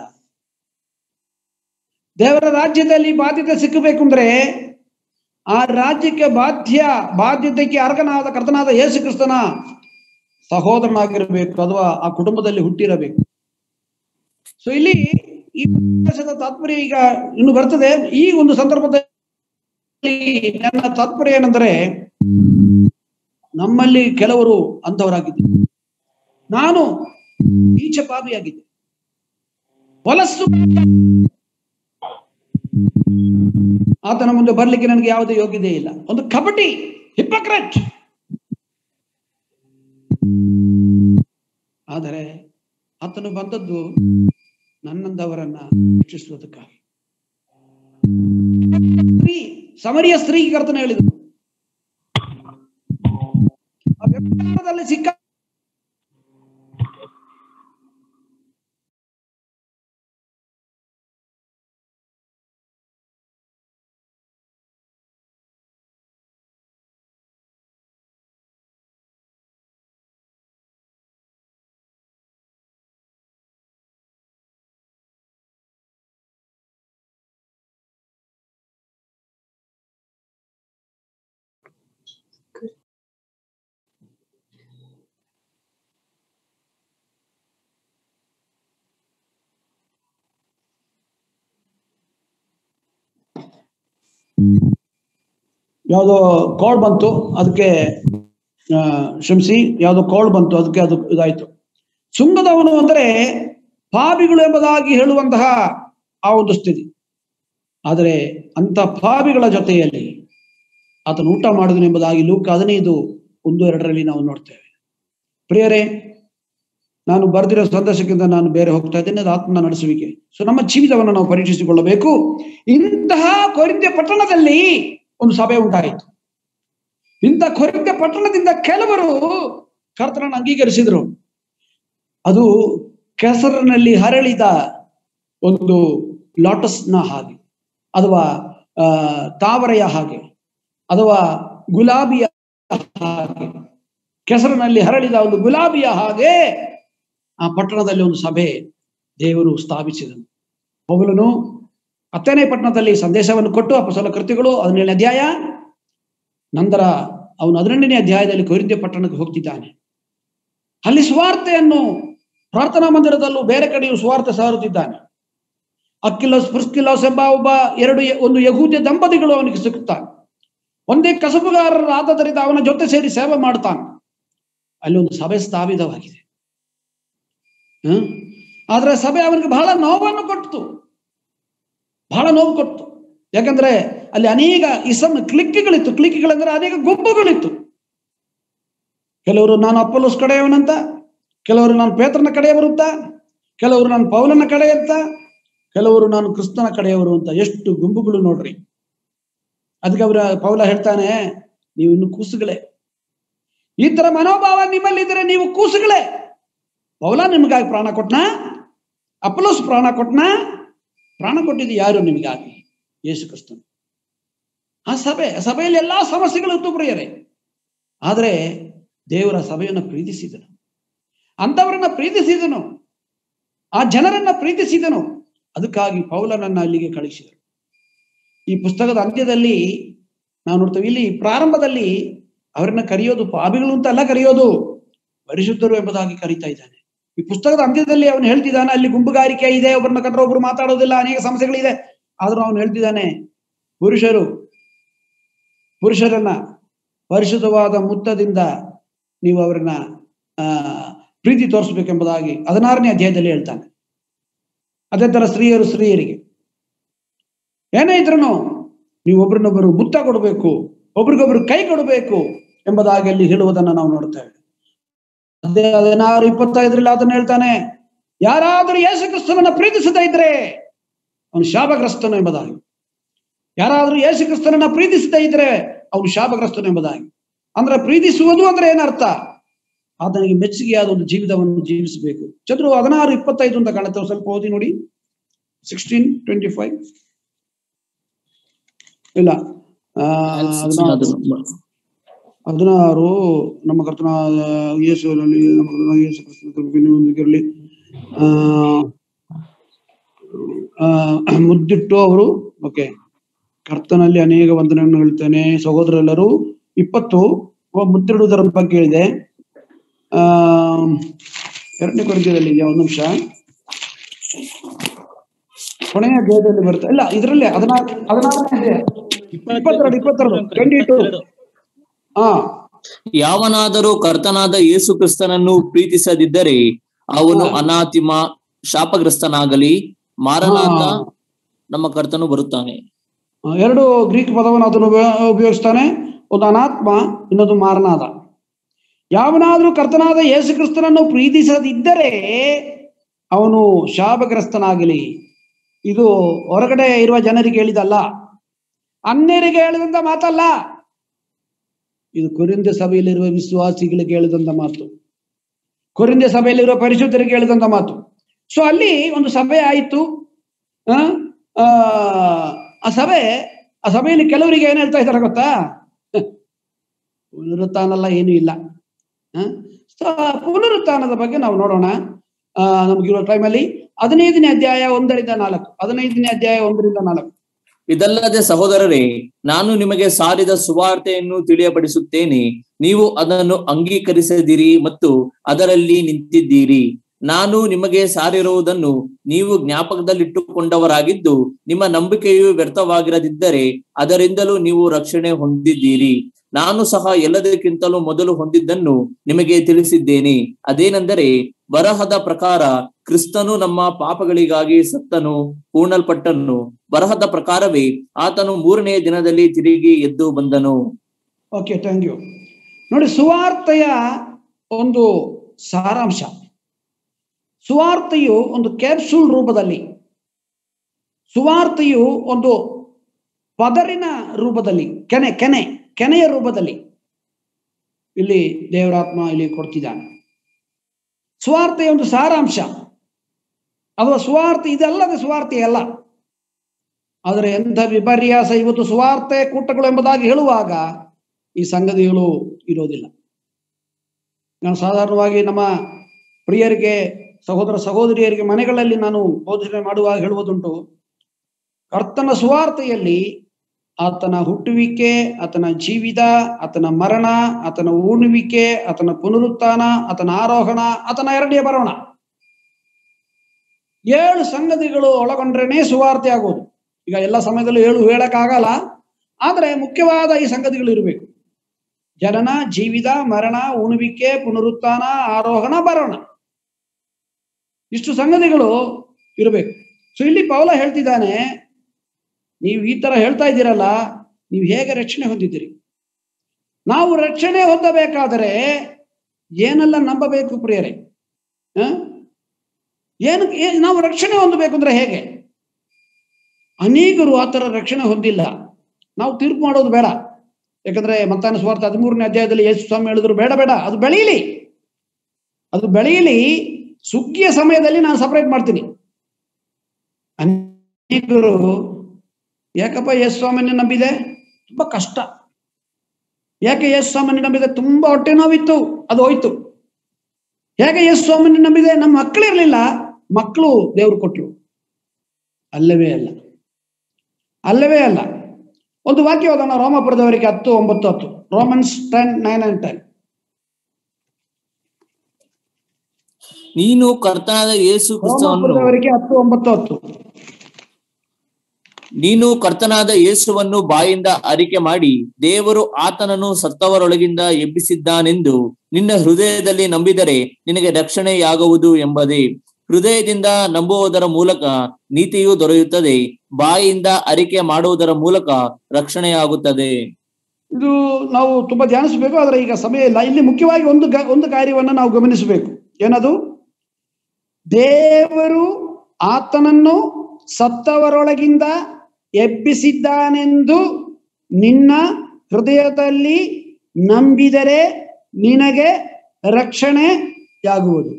ದೇವರ ರಾಜ್ಯದಲ್ಲಿ ಬಾಧ್ಯತೆ ಸಿಕ್ಕಬೇಕು ಅಂದ್ರೆ ಆ ರಾಜ್ಯಕ್ಕೆ ಬಾಧ್ಯ ಬಾಧ್ಯತೆಗೆ ಅರ್ಹನಾದ ಕರ್ತನಾದ ಯೇಸು ಕ್ರಿಸ್ತನ ಸಹೋದರನಾಗಿರಬೇಕು ಅಥವಾ ಆ ಕುಟುಂಬದಲ್ಲಿ ಹುಟ್ಟಿರಬೇಕು ಸೊ ಇಲ್ಲಿ ಈ ಉಪದೇಶದ ತಾತ್ಪರ್ಯ ಈಗ ಇನ್ನು ಬರ್ತದೆ ಈ ಒಂದು ಸಂದರ್ಭದಲ್ಲಿ ನನ್ನ ತಾತ್ಪರ್ಯ ಏನೆಂದರೆ ನಮ್ಮಲ್ಲಿ ಕೆಲವರು ಅಂತವರಾಗಿದ್ದರು ನಾನು ಈಚ ಪಾಪಿಯಾಗಿದ್ದೆ ಹೊಲಸು ಆತನ ಮುಂದೆ ಬರ್ಲಿಕ್ಕೆ ನನಗೆ ಯಾವುದೇ ಯೋಗ್ಯತೆ ಇಲ್ಲ ಒಂದು ಕಬಡ್ಡಿ ಹಿಪ್ಪಕ್ರೆಟ್ ಆದರೆ ಆತನು ಬಂದದ್ದು ನನ್ನಂದವರನ್ನ ರಕ್ಷಿಸುವುದಕ್ಕಾಗಿ ಸ್ತ್ರೀ ಸಮರಿಯ ಸ್ತ್ರೀಗೆ ಕರ್ತನ ಹೇಳಿದರು ಆ ವ್ಯವಹಾರದಲ್ಲಿ ಸಿಕ್ಕ ಯಾವುದೋ ಕಾಲ್ ಬಂತು ಅದಕ್ಕೆ ಆ, ಕ್ಷಮಿಸಿ ಯಾವುದೋ ಕಾಲ್ ಬಂತು ಅದಕ್ಕೆ ಅದು ಇದಾಯ್ತು ಸುಂಗದವನು ಅಂದರೆ ಪಾಪಿಗಳು ಎಂಬುದಾಗಿ ಹೇಳುವಂತಹ ಆ ಒಂದು ಸ್ಥಿತಿ ಆದರೆ ಅಂತ ಪಾಪಿಗಳ ಜೊತೆಯಲ್ಲಿ ಆತನು ಊಟ ಮಾಡಿದನು ಎಂಬುದಾಗಿ ಲೂಕ ಹದಿನೈದು ಒಂದು ಎರಡರಲ್ಲಿ ನಾವು ನೋಡ್ತೇವೆ ಪ್ರಿಯರೇ ನಾನು ಬರೆದಿರೋ ಸಂದೇಶಕ್ಕಿಂತ ನಾನು ಬೇರೆ ಹೋಗ್ತಾ ಇದ್ದೇನೆ ಅದು ಆತ್ಮನ ನಡೆಸುವಿಕೆ ಸೊ ನಮ್ಮ ಜೀವಿತವನ್ನು ನಾವು ಪರೀಕ್ಷಿಸಿಕೊಳ್ಳಬೇಕು ಇಂತಹ ಕೊರಿಂದ್ಯ ಪಟ್ಟಣದಲ್ಲಿ ಒಂದು ಸಭೆ ಉಂಟಾಯಿತು ಇಂಥ ಕೊರಿಂದ್ಯ ಪಟ್ಟಣದಿಂದ ಕೆಲವರು ಕರ್ತನನ್ನು ಅಂಗೀಕರಿಸಿದ್ರು ಅದು ಕೆಸರಿನಲ್ಲಿ ಹರಳಿದ ಒಂದು ಲಾಟಸ್ನ ಹಾಗೆ ಅಥವಾ ಆ, ತಾವರೆಯ ಹಾಗೆ ಅಥವಾ ಗುಲಾಬಿಯ ಹಾಗೆ ಕೆಸರಿನಲ್ಲಿ ಹರಳಿದ ಒಂದು ಗುಲಾಬಿಯ ಹಾಗೆ ಆ ಪಟ್ಟಣದಲ್ಲಿ ಒಂದು ಸಭೆ ದೇವರು ಸ್ಥಾಪಿಸಿದನು ಪೌಲನು ಹತ್ತನೇ ಪಟ್ಟಣದಲ್ಲಿ ಸಂದೇಶವನ್ನು ಕೊಟ್ಟು ಅಪಸಲ ಕೃತಿಗಳು ಹದಿನೇಳನೇ ಅಧ್ಯಾಯ ನಂತರ ಅವನು ಹದಿನೆಂಟನೇ ಅಧ್ಯಾಯದಲ್ಲಿ ಕೊರಿಂದ್ಯ ಪಟ್ಟಣಕ್ಕೆ ಹೋಗ್ತಿದ್ದಾನೆ ಅಲ್ಲಿ ಸುವಾರ್ತೆಯನ್ನು ಪ್ರಾರ್ಥನಾ ಮಂದಿರದಲ್ಲೂ ಬೇರೆ ಕಡೆಯೂ ಸುವಾರ್ತೆ ಸಾರುತ್ತಿದ್ದಾನೆ ಅಕ್ಕಿಲೋಸ್ ಪ್ರಿಸ್ಕಿಲೋಸ್ ಎಂಬ ಒಬ್ಬ ಎರಡು ಯ- ಒಂದು ಯಹೂದ್ಯ ದಂಪತಿಗಳು ಅವನಿಗೆ ಸಿಗುತ್ತಾನೆ ಒಂದೇ ಕಸಬುಗಾರರಾದದರಿಂದ ಅವನ ಜೊತೆ ಸೇರಿ ಸೇವೆ ಮಾಡ್ತಾನೆ ಅಲ್ಲಿ ಒಂದು ಸಭೆ ಸ್ಥಾಪಿತವಾಗಿದೆ ಹ್ಮ್ ಆದ್ರೆ ಸಭೆ ಅವನಿಗೆ ಬಹಳ ನೋವನ್ನು ಕೊಡ್ತು ಬಹಳ ನೋವು ಕೊಟ್ಟು ಯಾಕಂದ್ರೆ ಅಲ್ಲಿ ಅನೇಕ ಇಸಮ್ ಕ್ಲಿಕ್ಗಳಿತ್ತು ಕ್ಲಿಕ್ಗಳಂದ್ರೆ ಅನೇಕ ಗುಂಪುಗಳಿತ್ತು ಕೆಲವರು ನಾನು ಅಪ್ಪಲೋಸ್ ಕಡೆಯವನಂತ ಕೆಲವರು ನಾನು ಪೇತ್ರನ ಕಡೆಯವರು ಅಂತ ಕೆಲವರು ನಾನು ಪೌಲನ ಕಡೆ ಅಂತ ಕೆಲವರು ನಾನು ಕ್ರಿಸ್ತನ ಕಡೆಯವರು ಅಂತ ಎಷ್ಟು ಗುಂಪುಗಳು ನೋಡ್ರಿ ಅದಕ್ಕೆ ಅವರ ಪೌಲ ಹೇಳ್ತಾನೆ ನೀವು ಇನ್ನು ಕೂಸುಗಳೇ ಈ ತರ ಮನೋಭಾವ ನಿಮ್ಮಲ್ಲಿ ಇದ್ರೆ ನೀವು ಕೂಸುಗಳೇ ಪೌಲ ನಿಮಗಾಗಿ ಪ್ರಾಣ ಕೊಟ್ನ ಅಪಲೋಸ್ ಪ್ರಾಣ ಕೊಟ್ನ ಪ್ರಾಣ ಕೊಟ್ಟಿದ್ದು ಯಾರು ನಿಮಗಾಗಿ ಯೇಸು ಕ್ರಿಸ್ತನು ಆ ಸಭೆ ಆ ಸಭೆಯಲ್ಲಿ ಎಲ್ಲಾ ಸಮಸ್ಯೆಗಳು ಇತ್ತು ಪ್ರಿಯರೇ ಆದರೆ ದೇವರ ಸಭೆಯನ್ನು ಪ್ರೀತಿಸಿದನು ಅಂಥವರನ್ನ ಪ್ರೀತಿಸಿದನು ಆ ಜನರನ್ನ ಪ್ರೀತಿಸಿದನು ಅದಕ್ಕಾಗಿ ಪೌಲನನ್ನ ಅಲ್ಲಿಗೆ ಕಳಿಸಿದರು ಈ ಪುಸ್ತಕದ ಅಂತ್ಯದಲ್ಲಿ ನಾವು ನೋಡ್ತೇವೆ ಇಲ್ಲಿ ಪ್ರಾರಂಭದಲ್ಲಿ ಅವರನ್ನ ಕರೆಯೋದು ಪಾಪಿಗಳು ಅಂತ ಅಲ್ಲ ಕರೆಯೋದು ಪರಿಶುದ್ಧರು ಎಂಬುದಾಗಿ ಕರೀತಾ ಇದ್ದಾನೆ ಈ ಪುಸ್ತಕದ ಅಂತ್ಯದಲ್ಲಿ ಅವನು ಹೇಳ್ತಿದ್ದಾನೆ ಅಲ್ಲಿ ಗುಂಪುಗಾರಿಕೆ ಇದೆ ಒಬ್ಬರನ್ನ ಕಂಡ್ರೆ ಒಬ್ರು ಮಾತಾಡೋದಿಲ್ಲ ಅನೇಕ ಸಮಸ್ಯೆಗಳಿದೆ ಆದ್ರೂ ಅವನು ಹೇಳ್ತಿದ್ದಾನೆ ಪುರುಷರು ಪುರುಷರನ್ನ ಪರಿಶುದ್ಧವಾದ ಮುತ್ತದಿಂದ ನೀವು ಅವರನ್ನ ಆ ಪ್ರೀತಿ ತೋರಿಸ್ಬೇಕೆಂಬುದಾಗಿ ಹದಿನಾರನೇ ಅಧ್ಯಾಯದಲ್ಲಿ ಹೇಳ್ತಾನೆ ಅದೇ ತರ ಸ್ತ್ರೀಯರು ಸ್ತ್ರೀಯರಿಗೆ ಏನೇ ಇದ್ರೂ ನೀವು ಒಬ್ರನ್ನೊಬ್ಬರು ಮುತ್ತ ಕೊಡಬೇಕು ಒಬ್ರಿಗೊಬ್ರು ಕೈ ಕೊಡಬೇಕು ಎಂಬುದಾಗಿ ಅಲ್ಲಿ ಹೇಳುವುದನ್ನು ನಾವು ನೋಡ್ತೇವೆ ಅದೇ ಹದಿನಾರು ಇಪ್ಪತ್ತೈದರಲ್ಲಿ ಅದನ್ನ ಹೇಳ್ತಾನೆ ಯಾರಾದರೂ ಯೇಸು ಕ್ರಿಸ್ತನನ್ನ ಪ್ರೀತಿಸದೇ ಇದ್ರೆ ಅವನು ಶಾಪಗ್ರಸ್ತನು ಎಂಬುದಾಗಿ ಯಾರಾದರೂ ಯೇಸು ಕ್ರಿಸ್ತನನ್ನ ಪ್ರೀತಿಸದೇ ಇದ್ರೆ ಅವನು ಶಾಪಗ್ರಸ್ತನು ಎಂಬುದಾಗಿ ಅಂದ್ರೆ ಪ್ರೀತಿಸುವುದು ಅಂದ್ರೆ ಏನರ್ಥ ಆತನಿಗೆ ಮೆಚ್ಚುಗೆಯಾದ ಒಂದು ಜೀವಿತವನ್ನು ಜೀವಿಸಬೇಕು ಚಂದ್ರು ಹದಿನಾರು ಇಪ್ಪತ್ತೈದು ಅಂತ ಕಾಣುತ್ತೆ ಸ್ವಲ್ಪ ಓದಿ ನೋಡಿ ಸಿಕ್ಸ್ಟೀನ್ ಟ್ವೆಂಟಿ ಫೈವ್ ಇಲ್ಲ ಆ, ಹದಿನಾರು ಹದಿನಾರು ನಮ್ಮ ಕರ್ತನ ಯೇಸುವಿನಲ್ಲಿ ನಮ್ಮ ಕರ್ತನಾದ ಯೇಸು ಕ್ರಿಸ್ತನ ಕೃಪೆಯನ್ನು ಹೊಂದಿರಲಿ ಆ ಆ, ಮುದ್ದಿಟ್ಟು ಅವರು ಓಕೆ ಕರ್ತನಲ್ಲಿ ಅನೇಕ ವಂದನೆಗಳನ್ನು ಹೇಳ್ತೇನೆ ಸಹೋದರೆಲ್ಲರೂ ಇಪ್ಪತ್ತು ಓ, ಮುದ್ದಿಡುವುದರ ಬಗ್ಗೆ ಹೇಳಿದೆ ಆ ಎರಡನೇ ಕೊರತೆಯಲ್ಲಿ ಇದೆಯಾ ಒಂದು ನಿಮಿಷ ಕೊನೆಯ ಅಧ್ಯಾಯದಲ್ಲಿ ಬರುತ್ತೆ ಇಲ್ಲ ಇದರಲ್ಲಿ ಹದಿನಾರು ಹದಿನಾರನೇ ಅಧ್ಯಾಯ ಇಪ್ಪತ್ತೆರಡು ಇಪ್ಪತ್ತೆರಡು ಟ್ವೆಂಟಿ ಟು ಹಾ ಯಾವನಾದರೂ ಕರ್ತನಾದ ಯೇಸು ಕ್ರಿಸ್ತನನ್ನು ಪ್ರೀತಿಸದಿದ್ದರೆ ಅವನು ಹಾ. ಅನಾತಿಮ ಶಾಪಗ್ರಸ್ತನಾಗಲಿ ಮಾರನಾಥ ಹಾ. ನಮ್ಮ ಕರ್ತನು ಬರುತ್ತಾನೆ ಆ, ಎರಡು ಗ್ರೀಕ್ ಪದವನ್ನು ಅದನ್ನು ಉಪಯೋ- ಉಪಯೋಗಿಸ್ತಾನೆ ಒಂದು ಅನಾತ್ಮ ಇನ್ನೊಂದು ಮಾರನಾದ ಯಾವನಾದ್ರೂ ಕರ್ತನಾದ ಯೇಸು ಕ್ರಿಸ್ತನನ್ನು ಪ್ರೀತಿಸದಿದ್ದರೆ ಅವನು ಶಾಪಗ್ರಸ್ತನಾಗಲಿ ಇದು ಹೊರಗಡೆ ಇರುವ ಜನರಿಗೆ ಹೇಳಿದಲ್ಲ ಅನ್ಯರಿಗೆ ಹೇಳಿದಂತ ಮಾತಲ್ಲ ಇದು ಕೊರಿಂದ ಸಭೆಯಲ್ಲಿರುವ ವಿಶ್ವಾಸಿಗಳಿಗೆ ಹೇಳಿದಂತ ಮಾತು ಕೊರಿಂದ ಸಭೆಯಲ್ಲಿರುವ ಪರಿಶುದ್ಧರಿಗೆ ಹೇಳಿದಂತ ಮಾತು ಸೊ ಅಲ್ಲಿ ಒಂದು ಸಭೆ ಆಯಿತು ಆ, ಆ, ಆ ಸಭೆ ಆ ಸಭೆಯಲ್ಲಿ ಕೆಲವರಿಗೆ ಏನ್ ಹೇಳ್ತಾ ಇದ್ದಾರೆ ಗೊತ್ತಾ ಪುನರುತ್ಥಾನಲ್ಲ ಏನೂ ಇಲ್ಲ ಆ? ಸೊ ಆ ಪುನರುತ್ಥಾನದ ಬಗ್ಗೆ ನಾವು ನೋಡೋಣ ಆ ನಮ್ಗಿರೋ ಟೈಮಲ್ಲಿ ಹದಿನೈದನೇ ಅಧ್ಯಾಯ ಒಂದರಿಂದ ನಾಲ್ಕು ಹದಿನೈದನೇ ಅಧ್ಯಾಯ ಒಂದರಿಂದ ನಾಲ್ಕು ಇದಲ್ಲದೆ ಸಹೋದರರೇ ನಾನು ನಿಮಗೆ ಸಾರಿದ ಸುವಾರ್ತೆಯನ್ನು ತಿಳಿಯಪಡಿಸುತ್ತೇನೆ ನೀವು ಅದನ್ನು ಅಂಗೀಕರಿಸದಿರಿ ಮತ್ತು ಅದರಲ್ಲಿ ನಿಂತಿದ್ದೀರಿ ನಾನು ನಿಮಗೆ ಸಾರಿರುವುದನ್ನು ನೀವು ಜ್ಞಾಪಕದಲ್ಲಿಟ್ಟುಕೊಂಡವರಾಗಿದ್ದು ನಿಮ್ಮ ನಂಬಿಕೆಯು ವ್ಯರ್ಥವಾಗಿರದಿದ್ದರೆ ಅದರಿಂದಲೂ ನೀವು ರಕ್ಷಣೆ ಹೊಂದಿದ್ದೀರಿ ನಾನು ಸಹ ಎಲ್ಲದಕ್ಕಿಂತಲೂ ಮೊದಲು ಹೊಂದಿದ್ದನ್ನು ನಿಮಗೆ ತಿಳಿಸಿದ್ದೇನೆ ಅದೇನೆಂದರೆ ಬರಹದ ಪ್ರಕಾರ ಕ್ರಿಸ್ತನು ನಮ್ಮ ಪಾಪಗಳಿಗಾಗಿ ಸತ್ತನು ಪೂರ್ಣಲ್ಪಟ್ಟನು ಬರಹದ ಪ್ರಕಾರವೇ ಆತನು ಮೂರನೆಯ ದಿನದಲ್ಲಿ ತಿರುಗಿ ಎದ್ದು ಬಂದನು ಓಕೆ ಥ್ಯಾಂಕ್ ಯು ನೋಡಿ ಸುವಾರ್ತೆಯ ಒಂದು ಸಾರಾಂಶ ಸುವಾರ್ತೆಯು ಒಂದು ಕ್ಯಾಪ್ಸೂಲ್ ರೂಪದಲ್ಲಿ ಸುವಾರ್ತೆಯು ಒಂದು ಪದರಿನ ರೂಪದಲ್ಲಿ ಕೆನೆ ಕೆನೆ ಕೆನೆಯ ರೂಪದಲ್ಲಿ ಇಲ್ಲಿ ದೇವರಾತ್ಮ ಇಲ್ಲಿ ಕೊಡ್ತಿದ್ದಾನೆ ಸುವಾರ್ತೆಯ ಒಂದು ಸಾರಾಂಶ ಅಥವಾ ಸುವಾರ್ತೆ ಇದಲ್ಲದೆ ಸುವಾರ್ತೆ ಅಲ್ಲ ಆದರೆ ಎಂಥ ವಿಪರ್ಯಾಸ ಇವತ್ತು ಸುವಾರ್ತೆ ಕೂಟಗಳು ಎಂಬುದಾಗಿ ಹೇಳುವಾಗ ಈ ಸಂಗತಿಗಳು ಇರೋದಿಲ್ಲ ನಾನು ಸಾಧಾರಣವಾಗಿ ನಮ್ಮ ಪ್ರಿಯರಿಗೆ ಸಹೋದರ ಸಹೋದರಿಯರಿಗೆ ಮನೆಗಳಲ್ಲಿ ನಾನು ಬೋಧನೆ ಮಾಡುವಾಗ ಹೇಳುವುದುಂಟು ಕರ್ತನ ಸುವಾರ್ತೆಯಲ್ಲಿ ಆತನ ಹುಟ್ಟುವಿಕೆ ಆತನ ಜೀವಿತ ಆತನ ಮರಣ ಆತನ ಉಣುವಿಕೆ ಆತನ ಪುನರುತ್ಥಾನ ಆತನ ಆರೋಹಣ ಆತನ ಎರಡನೇ ಬರೋಣ ಏಳು ಸಂಗತಿಗಳು ಒಳಗೊಂಡ್ರೇನೆ ಸುವಾರ್ತೆ ಆಗೋದು ಈಗ ಎಲ್ಲ ಸಮಯದಲ್ಲೂ ಏಳು ಹೇಳಕ್ಕಾಗಲ್ಲ ಆದ್ರೆ ಮುಖ್ಯವಾದ ಈ ಸಂಗತಿಗಳು ಇರಬೇಕು ಜನನ ಜೀವಿತ ಮರಣ ಉಣುವಿಕೆ ಪುನರುತ್ಥಾನ ಆರೋಹಣ ಬರೋಣ ಇಷ್ಟು ಸಂಗತಿಗಳು ಇರಬೇಕು ಸೊ ಇಲ್ಲಿ ಪೌಲ ಹೇಳ್ತಿದ್ದಾನೆ ನೀವು ಈ ತರ ಹೇಳ್ತಾ ಇದ್ದೀರಲ್ಲ ನೀವು ಹೇಗೆ ರಕ್ಷಣೆ ಹೊಂದಿದ್ದೀರಿ ನಾವು ರಕ್ಷಣೆ ಹೊಂದಬೇಕಾದರೆ ಏನೆಲ್ಲ ನಂಬಬೇಕು ಪ್ರಿಯರೇ ಆ? ಏನು ಏನ್- ನಾವು ರಕ್ಷಣೆ ಹೊಂದಬೇಕು ಅಂದ್ರೆ ಹೇಗೆ ಅನೇಕರು ಆ ಥರ ರಕ್ಷಣೆ ಹೊಂದಿಲ್ಲ ನಾವು ತೀರ್ಪು ಮಾಡೋದು ಬೇಡ ಯಾಕಂದ್ರೆ ಮತ್ತಾನ ಸ್ವಾರ್ಥ ಹದಿಮೂರನೇ ಅಧ್ಯಾಯದಲ್ಲಿ ಯೇಸು ಸ್ವಾಮಿ ಹೇಳಿದ್ರು ಬೇಡ ಬೇಡ ಅದು ಬೆಳೆಯಲಿ ಅದು ಬೆಳೆಯಲಿ ಸುಗ್ಗಿಯ ಸಮಯದಲ್ಲಿ ನಾನು ಸಪರೇಟ್ ಮಾಡ್ತೀನಿ ಅನೇಕರು ಯಾಕಪ್ಪ ಯೇಸು ಸ್ವಾಮಿನ ನಂಬಿದೆ ತುಂಬಾ ಕಷ್ಟ ಯಾಕೆ ಯೇಸು ಸ್ವಾಮಿನ ನಂಬಿದೆ ತುಂಬಾ ಹೊಟ್ಟೆ ನೋವಿತ್ತು ಅದು ಹೋಯ್ತು ಹೇಗೆ ಯೇಸು ಸ್ವಾಮಿನ ನಂಬಿದೆ ನಮ್ಮ ಮಕ್ಕಳಿರ್ಲಿಲ್ಲ ಮಕ್ಕಳು ದೇವ್ರು ಕೊಟ್ರು ಅಲ್ಲವೇ ಅಲ್ಲ ಅಲ್ಲವೇ ಅಲ್ಲ ಒಂದು ವಾಕ್ಯ ಓದೋಣ ರೋಮಪುರದವರಿಗೆ ಹತ್ತು ಒಂಬತ್ತು ಹತ್ತು Romans ten nine and ten ನೀನು ಕರ್ತನಾದ ಯೇಸು ಕ್ರಿಸ್ತವನ್ನು ರೋಮಪುರದವರಿಗೆ ಹತ್ತು ಒಂಬತ್ತು ಹತ್ತು ನೀನು ಕರ್ತನಾದ ಯೇಸುವನ್ನು ಬಾಯಿಂದ ಅರಿಕೆ ಮಾಡಿ ದೇವರು ಆತನನ್ನು ಸತ್ತವರೊಳಗಿಂದ ಎಬ್ಬಿಸಿದ್ದಾನೆಂದು ನಿನ್ನ ಹೃದಯದಲ್ಲಿ ನಂಬಿದರೆ ನಿನಗೆ ರಕ್ಷಣೆಯಾಗುವುದು ಎಂಬುದೇ ಹೃದಯದಿಂದ ನಂಬುವುದರ ಮೂಲಕ ನೀತಿಯು ದೊರೆಯುತ್ತದೆ ಬಾಯಿಂದ ಅರಿಕೆ ಮಾಡುವುದರ ಮೂಲಕ ರಕ್ಷಣೆಯಾಗುತ್ತದೆ ಇದು ನಾವು ತುಂಬಾ ಧ್ಯಾನಿಸಬೇಕು ಆದರೆ ಈಗ ಸಮಯ ಇಲ್ಲ ಇಲ್ಲಿ ಮುಖ್ಯವಾಗಿ ಒಂದು ಗ- ಒಂದು ಕಾರ್ಯವನ್ನು ನಾವು ಗಮನಿಸಬೇಕು ಏನದು ದೇವರು ಆತನನ್ನು ಸತ್ತವರೊಳಗಿಂದ ಎಬ್ಬಿಸಿದ್ದಾನೆಂದು ನಿನ್ನ ಹೃದಯದಲ್ಲಿ ನಂಬಿದರೆ ನಿನಗೆ ರಕ್ಷಣೆಯಾಗುವುದು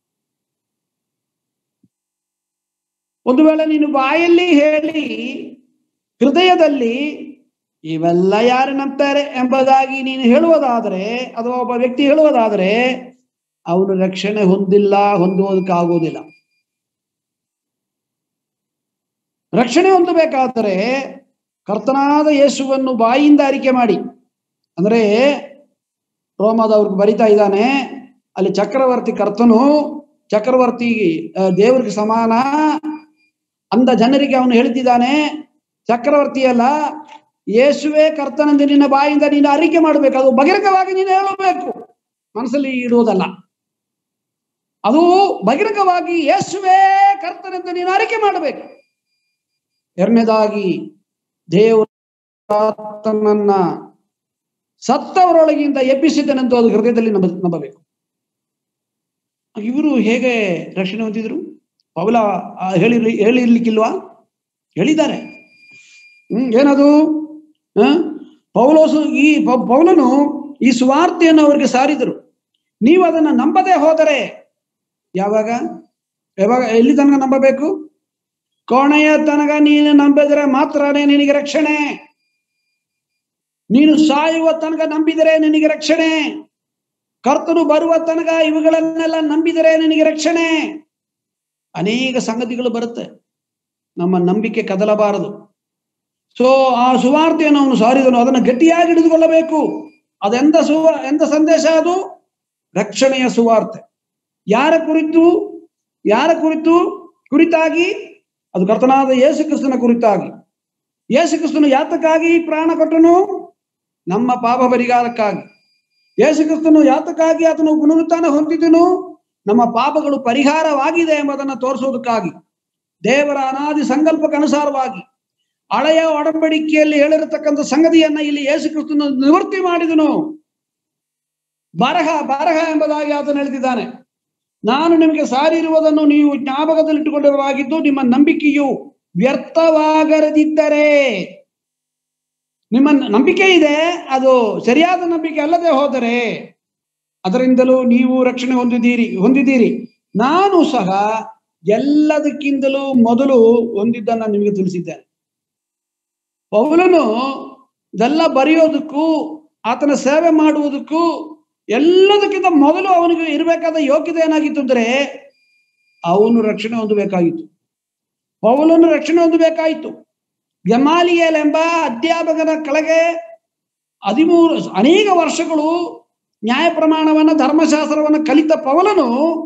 ಒಂದು ವೇಳೆ ನೀನು ಬಾಯಲ್ಲಿ ಹೇಳಿ ಹೃದಯದಲ್ಲಿ ಇವೆಲ್ಲ ಯಾರು ನಂಬ್ತಾರೆ ಎಂಬುದಾಗಿ ನೀನು ಹೇಳುವುದಾದರೆ ಅಥವಾ ಒಬ್ಬ ವ್ಯಕ್ತಿ ಹೇಳುವುದಾದರೆ ಅವನು ರಕ್ಷಣೆ ಹೊಂದಿಲ್ಲ ಹೊಂದುವುದಕ್ಕಾಗುವುದಿಲ್ಲ ರಕ್ಷಣೆ ಹೊಂದಬೇಕಾದರೆ ಕರ್ತನಾದ ಯೇಸುವನ್ನು ಬಾಯಿಂದ ಅರಿಕೆ ಮಾಡಿ ಅಂದ್ರೆ ರೋಮದವ್ರಿಗೆ ಬರಿತಾ ಇದ್ದಾನೆ ಅಲ್ಲಿ ಚಕ್ರವರ್ತಿ ಕರ್ತನು ಚಕ್ರವರ್ತಿ ಆ, ದೇವರಿಗೆ ಸಮಾನ ಅಂದ ಜನರಿಗೆ ಅವನು ಹೇಳ್ತಿದ್ದಾನೆ ಚಕ್ರವರ್ತಿ ಅಲ್ಲ ಯೇಸುವೆ ಕರ್ತನೆಂದು ನಿನ್ನ ಬಾಯಿಂದ ನೀನು ಅರಿಕೆ ಮಾಡಬೇಕು ಅದು ಬಹಿರಂಗವಾಗಿ ನೀನು ಹೇಳಬೇಕು ಮನಸ್ಸಲ್ಲಿ ಇಡುವುದಲ್ಲ ಅದು ಬಹಿರಂಗವಾಗಿ ಯೇಸುವೆ ಕರ್ತನೆಂದು ನೀನು ಅರಿಕೆ ಮಾಡಬೇಕು ಎರಡನೇದಾಗಿ ದೇವರನ್ನ ಸತ್ತವರೊಳಗಿಂದ ಎಬ್ಬಿಸಿದ್ದನೆಂದು ಅದು ಹೃದಯದಲ್ಲಿ ನಂಬ ನಂಬಬೇಕು ಇವರು ಹೇಗೆ ರಕ್ಷಣೆ ಹೊಂದಿದ್ರು ಪೌಲ ಆ, ಹೇಳಿರ್ಲಿ ಹೇಳಿರ್ಲಿಕ್ಕಿಲ್ವಾ ಹೇಳಿದ್ದಾರೆ ಹ್ಮ್ ಏನದು ಹ? ಪೌಲೋಸು ಈ ಪೌ- ಪೌಲನು ಈ ಸುವಾರ್ತೆಯನ್ನು ಅವರಿಗೆ ಸಾರಿದರು ನೀವು ಅದನ್ನ ನಂಬದೆ ಹೋದರೆ ಯಾವಾಗ ಯಾವಾಗ ಎಲ್ಲಿ ತನಕ ನಂಬಬೇಕು ಕೋಣೆಯ ತನಕ ನೀನು ನಂಬಿದರೆ ಮಾತ್ರನೇ ನಿನಗೆ ರಕ್ಷಣೆ ನೀನು ಸಾಯುವ ತನಕ ನಂಬಿದರೆ ನಿನಗೆ ರಕ್ಷಣೆ ಕರ್ತನು ಬರುವ ತನಕ ಇವುಗಳನ್ನೆಲ್ಲ ನಂಬಿದರೆ ನಿನಗೆ ರಕ್ಷಣೆ ಅನೇಕ ಸಂಗತಿಗಳು ಬರುತ್ತೆ ನಮ್ಮ ನಂಬಿಕೆ ಕದಲಬಾರದು ಸೊ ಆ ಸುವಾರ್ತೆಯನ್ನು ಅವನು ಸಾರಿದನು ಅದನ್ನು ಗಟ್ಟಿಯಾಗಿ ಹಿಡಿದುಕೊಳ್ಳಬೇಕು ಅದೆಂದ ಸುವ ಎಂದ ಸಂದೇಶ ಅದು ರಕ್ಷಣೆಯ ಸುವಾರ್ತೆ ಯಾರ ಕುರಿತು ಯಾರ ಕುರಿತು ಕುರಿತಾಗಿ ಅದು ಕರ್ತನಾದ ಯೇಸು ಕ್ರಿಸ್ತನ ಕುರಿತಾಗಿ ಯೇಸು ಕ್ರಿಸ್ತನು ಯಾತಕ್ಕಾಗಿ ಪ್ರಾಣ ಕೊಟ್ಟನು ನಮ್ಮ ಪಾಪ ಪರಿಹಾರಕ್ಕಾಗಿ ಯೇಸು ಕ್ರಿಸ್ತನು ಯಾತಕ್ಕಾಗಿ ಆತನು ಪುನರುತ್ಥಾನ ಹೊಂದಿದನು ನಮ್ಮ ಪಾಪಗಳು ಪರಿಹಾರವಾಗಿದೆ ಎಂಬುದನ್ನು ತೋರಿಸುವುದಕ್ಕಾಗಿ ದೇವರ ಅನಾದಿ ಸಂಕಲ್ಪಕ್ಕನುಸಾರವಾಗಿ ಹಳೆಯ ಒಡಂಬಡಿಕೆಯಲ್ಲಿ ಹೇಳಿರತಕ್ಕಂಥ ಸಂಗತಿಯನ್ನ ಇಲ್ಲಿ ಯೇಸು ಕ್ರಿಸ್ತನು ನಿವೃತ್ತಿ ಮಾಡಿದನು ಬರಹ ಬರಹ ಎಂಬುದಾಗಿ ಆತನು ಹೇಳ್ತಿದ್ದಾನೆ ನಾನು ನಿಮಗೆ ಸಾರಿರುವುದನ್ನು ನೀವು ಜ್ಞಾಪಕದಲ್ಲಿಟ್ಟುಕೊಂಡಿರುವಾಗಿದ್ದು ನಿಮ್ಮ ನಂಬಿಕೆಯು ವ್ಯರ್ಥವಾಗದಿದ್ದರೆ ನಿಮ್ಮ ನಂಬಿಕೆ ಇದೆ ಅದು ಸರಿಯಾದ ನಂಬಿಕೆ ಅಲ್ಲದೆ ಹೋದರೆ ಅದರಿಂದಲೂ ನೀವು ರಕ್ಷಣೆ ಹೊಂದಿದ್ದೀರಿ ಹೊಂದಿದ್ದೀರಿ ನಾನು ಸಹ ಎಲ್ಲದಕ್ಕಿಂತಲೂ ಮೊದಲು ಹೊಂದಿದ್ದನ್ನ ನಿಮಗೆ ತಿಳಿಸಿದ್ದೇನೆ ಪೌಲನು ಇದೆಲ್ಲ ಬರೆಯೋದಕ್ಕೂ ಆತನ ಸೇವೆ ಮಾಡುವುದಕ್ಕೂ ಎಲ್ಲದಕ್ಕಿಂತ ಮೊದಲು ಅವನಿಗೆ ಇರಬೇಕಾದ ಯೋಗ್ಯತೆ ಏನಾಗಿತ್ತು ಅಂದ್ರೆ ಅವನು ರಕ್ಷಣೆ ಹೊಂದಬೇಕಾಗಿತ್ತು ಪೌಲನು ರಕ್ಷಣೆ ಹೊಂದಬೇಕಾಯಿತು ಗಮಾಲಿಯಲ್ ಎಂಬ ಅಧ್ಯಾಪಕನ ಕೆಳಗೆ ಹದಿಮೂರು ಅನೇಕ ವರ್ಷಗಳು ನ್ಯಾಯ ಪ್ರಮಾಣವನ್ನ ಧರ್ಮಶಾಸ್ತ್ರವನ್ನ ಕಲಿತ ಪೌಲನು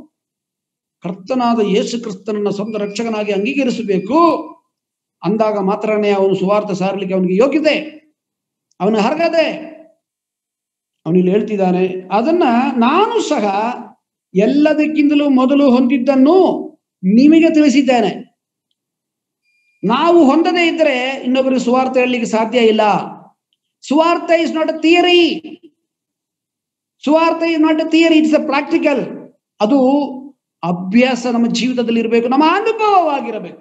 ಕರ್ತನಾದ ಯೇಸು ಕ್ರಿಸ್ತನನ್ನ ಸ್ವಂತ ರಕ್ಷಕನಾಗಿ ಅಂಗೀಕರಿಸಬೇಕು ಅಂದಾಗ ಮಾತ್ರನೇ ಅವನು ಸುವಾರ್ಥ ಸಾರಲಿಕ್ಕೆ ಅವನಿಗೆ ಯೋಗ್ಯತೆ ಅವನ ಹರಗದೆ ಅವನಿಲ್ಲಿ ಹೇಳ್ತಿದ್ದಾನೆ ಅದನ್ನ ನಾನು ಸಹ ಎಲ್ಲದಕ್ಕಿಂತಲೂ ಮೊದಲು ಹೊಂದಿದ್ದನ್ನು ನಿಮಗೆ ತಿಳಿಸಿದ್ದೇನೆ ನಾವು ಹೊಂದದೇ ಇದ್ರೆ ಇನ್ನೊಬ್ಬರಿಗೆ ಸುವಾರ್ಥ ಹೇಳಲಿಕ್ಕೆ ಸಾಧ್ಯ ಇಲ್ಲ ಸುವಾರ್ಥ ಇಸ್ ನಾಟ್ ಅ ಥಿಯರಿ ಸುವಾರ್ಥ is not a theory it's a practical ಅದು ಅಭ್ಯಾಸ ನಮ್ಮ ಜೀವಿತದಲ್ಲಿ ಇರಬೇಕು ನಮ್ಮ ಅನುಭವವಾಗಿರಬೇಕು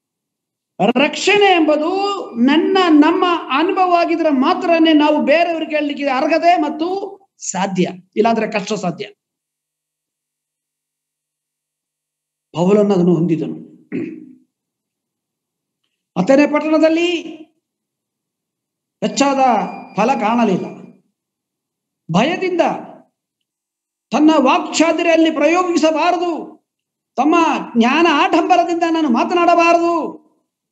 ರಕ್ಷಣೆ ಎಂಬುದು ನನ್ನ ನಮ್ಮ ಅನುಭವ ಆಗಿದ್ರೆ ಮಾತ್ರನೇ ನಾವು ಬೇರೆಯವರಿಗೆ ಹೇಳಲಿಕ್ಕೆ ಅರ್ಹತೆ ಮತ್ತು ಸಾಧ್ಯ ಇಲ್ಲಾಂದ್ರೆ ಕಷ್ಟ ಸಾಧ್ಯ ಪೌಲನ್ನು ಅದನ್ನು ಹೊಂದಿದನು ಹತ್ತನೇ ಪಟ್ಟಣದಲ್ಲಿ ಹೆಚ್ಚಾದ ಫಲ ಕಾಣಲಿಲ್ಲ ಭಯದಿಂದ ತನ್ನ ವಾಕ್ಚಾದ್ರಿಯಲ್ಲಿ ಪ್ರಯೋಗಿಸಬಾರದು ತಮ್ಮ ಜ್ಞಾನ ಆಡಂಬರದಿಂದ ನಾನು ಮಾತನಾಡಬಾರದು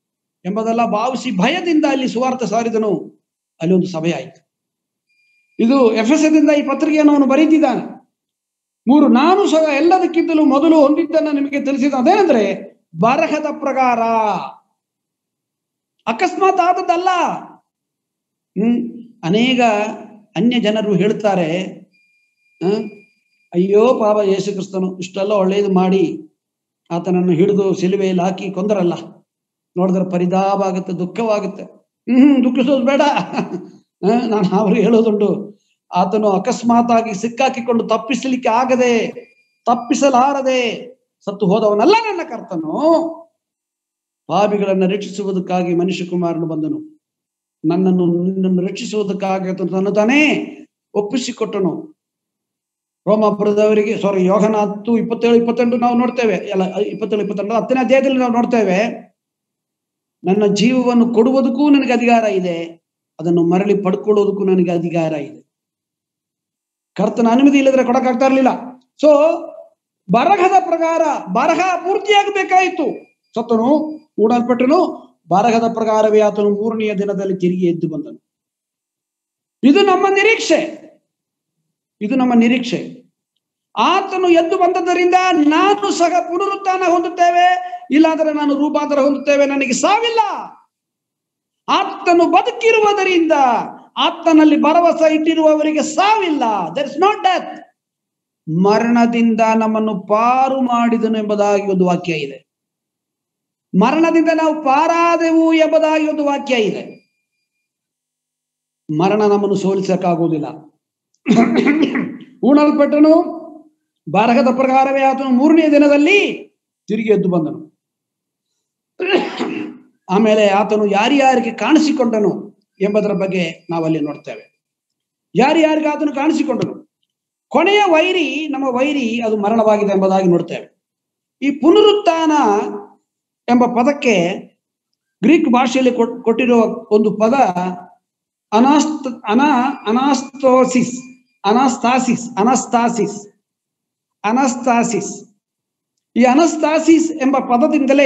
ಎಂಬುದೆಲ್ಲ ಭಾವಿಸಿ ಭಯದಿಂದ ಅಲ್ಲಿ ಸುವಾರ್ಥ ಸಾರಿದನು ಅಲ್ಲಿ ಒಂದು ಸಭೆ ಆಯಿತು ಇದು ಎಫ್ ಎಸ್ ದಿಂದ ಈ ಪತ್ರಿಕೆಯನ್ನು ಅವನು ಬರೀತಿದ್ದಾನೆ ಮೂರು ನಾನು ಸಹ ಎಲ್ಲದಕ್ಕಿಂತಲೂ ಮೊದಲು ಹೊಂದಿದ್ದನ್ನು ನಿಮಗೆ ತಿಳಿಸಿದ ಅದೇನೆಂದ್ರೆ ಬರಹದ ಪ್ರಕಾರ ಅಕಸ್ಮಾತ್ ಆದದ್ದಲ್ಲ ಹ್ಮ್ ಅನೇಕ ಅನ್ಯ ಜನರು ಹೇಳ್ತಾರೆ ಹ? ಅಯ್ಯೋ ಪಾಪ ಯೇಸು ಕ್ರಿಸ್ತನು ಇಷ್ಟೆಲ್ಲ ಒಳ್ಳೇದು ಮಾಡಿ ಆತನನ್ನು ಹಿಡಿದು ಸಿಲುವೆಯಲ್ಲಿ ಹಾಕಿ ಕೊಂದರಲ್ಲ ನೋಡಿದ್ರೆ ಪರಿತಾಪ ಆಗುತ್ತೆ ದುಃಖವಾಗುತ್ತೆ ಹ್ಮ್ ದುಃಖಿಸೋದು ಬೇಡ ಹ? ನಾನು ಅವ್ರಿಗೆ ಹೇಳೋದುಂಟು ಆತನು ಅಕಸ್ಮಾತ್ ಆಗಿ ಸಿಕ್ಕಾಕಿಕೊಂಡು ತಪ್ಪಿಸಲಿಕ್ಕೆ ಆಗದೆ ತಪ್ಪಿಸಲಾರದೆ ಸತ್ತು ಹೋದವನಲ್ಲ ನನ್ನ ಕರ್ತನು ಪಾಪಿಗಳನ್ನು ರಕ್ಷಿಸುವುದಕ್ಕಾಗಿ ಮನುಷ್ಯ ಕುಮಾರನು ಬಂದನು ನನ್ನನ್ನು ನಿನ್ನನ್ನು ರಕ್ಷಿಸುವುದಕ್ಕಾಗಿ ಆತನು ತನ್ನ ತಾನೇ ಒಪ್ಪಿಸಿಕೊಟ್ಟನು ರೋಮಾಪುರದವರಿಗೆ ಸಾರಿ ಯೋಗನ ಹತ್ತು ಇಪ್ಪತ್ತೇಳು ಇಪ್ಪತ್ತೆಂಟು ನಾವು ನೋಡ್ತೇವೆ ಎಲ್ಲ ಇಪ್ಪತ್ತೇಳು ಇಪ್ಪತ್ತೆಂಟು ಹತ್ತನೇ ಅಧ್ಯಾಯದಲ್ಲಿ ನಾವು ನೋಡ್ತೇವೆ ನನ್ನ ಜೀವವನ್ನು ಕೊಡುವುದಕ್ಕೂ ನನಗೆ ಅಧಿಕಾರ ಇದೆ ಅದನ್ನು ಮರಳಿ ಪಡ್ಕೊಳ್ಳೋದಕ್ಕೂ ನನಗೆ ಅಧಿಕಾರ ಇದೆ ಕರ್ತನ ಅನುಮತಿ ಇಲ್ಲದ್ರೆ ಕೊಡಕ್ಕಾಗ್ತಾ ಇರ್ಲಿಲ್ಲ ಸೊ ಬರಹದ ಪ್ರಕಾರ ಬರಹ ಪೂರ್ತಿಯಾಗಬೇಕಾಯಿತು ಸತ್ತನು ಕೂಡಲ್ಪಟ್ಟನು ಬರಹದ ಪ್ರಕಾರವೇ ಆತನು ಮೂರನೆಯ ದಿನದಲ್ಲಿ ತಿರುಗಿ ಎದ್ದು ಬಂದನು ಇದು ನಮ್ಮ ನಿರೀಕ್ಷೆ ಇದು ನಮ್ಮ ನಿರೀಕ್ಷೆ ಆತನು ಎದ್ದು ಬಂದದ್ದರಿಂದ ನಾನು ಸಹ ಪುನರುತ್ಥಾನ ಹೊಂದುತ್ತೇವೆ ಇಲ್ಲಾಂದ್ರೆ ನಾನು ರೂಪಾಂತರ ಹೊಂದುತ್ತೇವೆ ನನಗೆ ಸಾವಿಲ್ಲ ಆತನು ಬದುಕಿರುವುದರಿಂದ ಆತನಲ್ಲಿ ಭರವಸೆ ಇಟ್ಟಿರುವವರಿಗೆ ಸಾವಿಲ್ಲ ದರ್ ಇಸ್ ನಾಟ್ ಡೆತ್ ಮರಣದಿಂದ ನಮ್ಮನ್ನು ಪಾರು ಮಾಡಿದನು ಎಂಬುದಾಗಿ ಒಂದು ವಾಕ್ಯ ಇದೆ ಮರಣದಿಂದ ನಾವು ಪಾರಾದೆವು ಎಂಬುದಾಗಿ ಒಂದು ವಾಕ್ಯ ಇದೆ ಮರಣ ನಮ್ಮನ್ನು ಸೋಲಿಸಕ್ಕಾಗುವುದಿಲ್ಲ ಉಣಲ್ಪಟ್ಟನು ಬರಹದ ಪ್ರಕಾರವೇ ಆತನು ಮೂರನೇ ದಿನದಲ್ಲಿ ತಿರುಗಿ ಎದ್ದು ಬಂದನು ಆಮೇಲೆ ಆತನು ಯಾರ್ಯಾರಿಗೆ ಕಾಣಿಸಿಕೊಂಡನು ಎಂಬುದರ ಬಗ್ಗೆ ನಾವಲ್ಲಿ ನೋಡ್ತೇವೆ ಯಾರ್ಯಾರಿಗೆ ಆತನು ಕಾಣಿಸಿಕೊಂಡನು ಕೊನೆಯ ವೈರಿ ನಮ್ಮ ವೈರಿ ಅದು ಮರಣವಾಗಿದೆ ಎಂಬುದಾಗಿ ನೋಡ್ತೇವೆ ಈ ಪುನರುತ್ಥಾನ ಎಂಬ ಪದಕ್ಕೆ ಗ್ರೀಕ್ ಭಾಷೆಯಲ್ಲಿ ಕೊಟ್- ಕೊಟ್ಟಿರುವ ಒಂದು ಪದ ಅನಾಸ್ತ ಅನಾ ಅನಾಸ್ತೋಸಿಸ್ ಅನಾಸ್ತಾಸಿಸ್ ಅನಸ್ತಾಸಿಸ್ ಅನಸ್ತಾಸಿಸ್ ಈ ಅನಸ್ತಾಸಿಸ್ ಎಂಬ ಪದದಿಂದಲೇ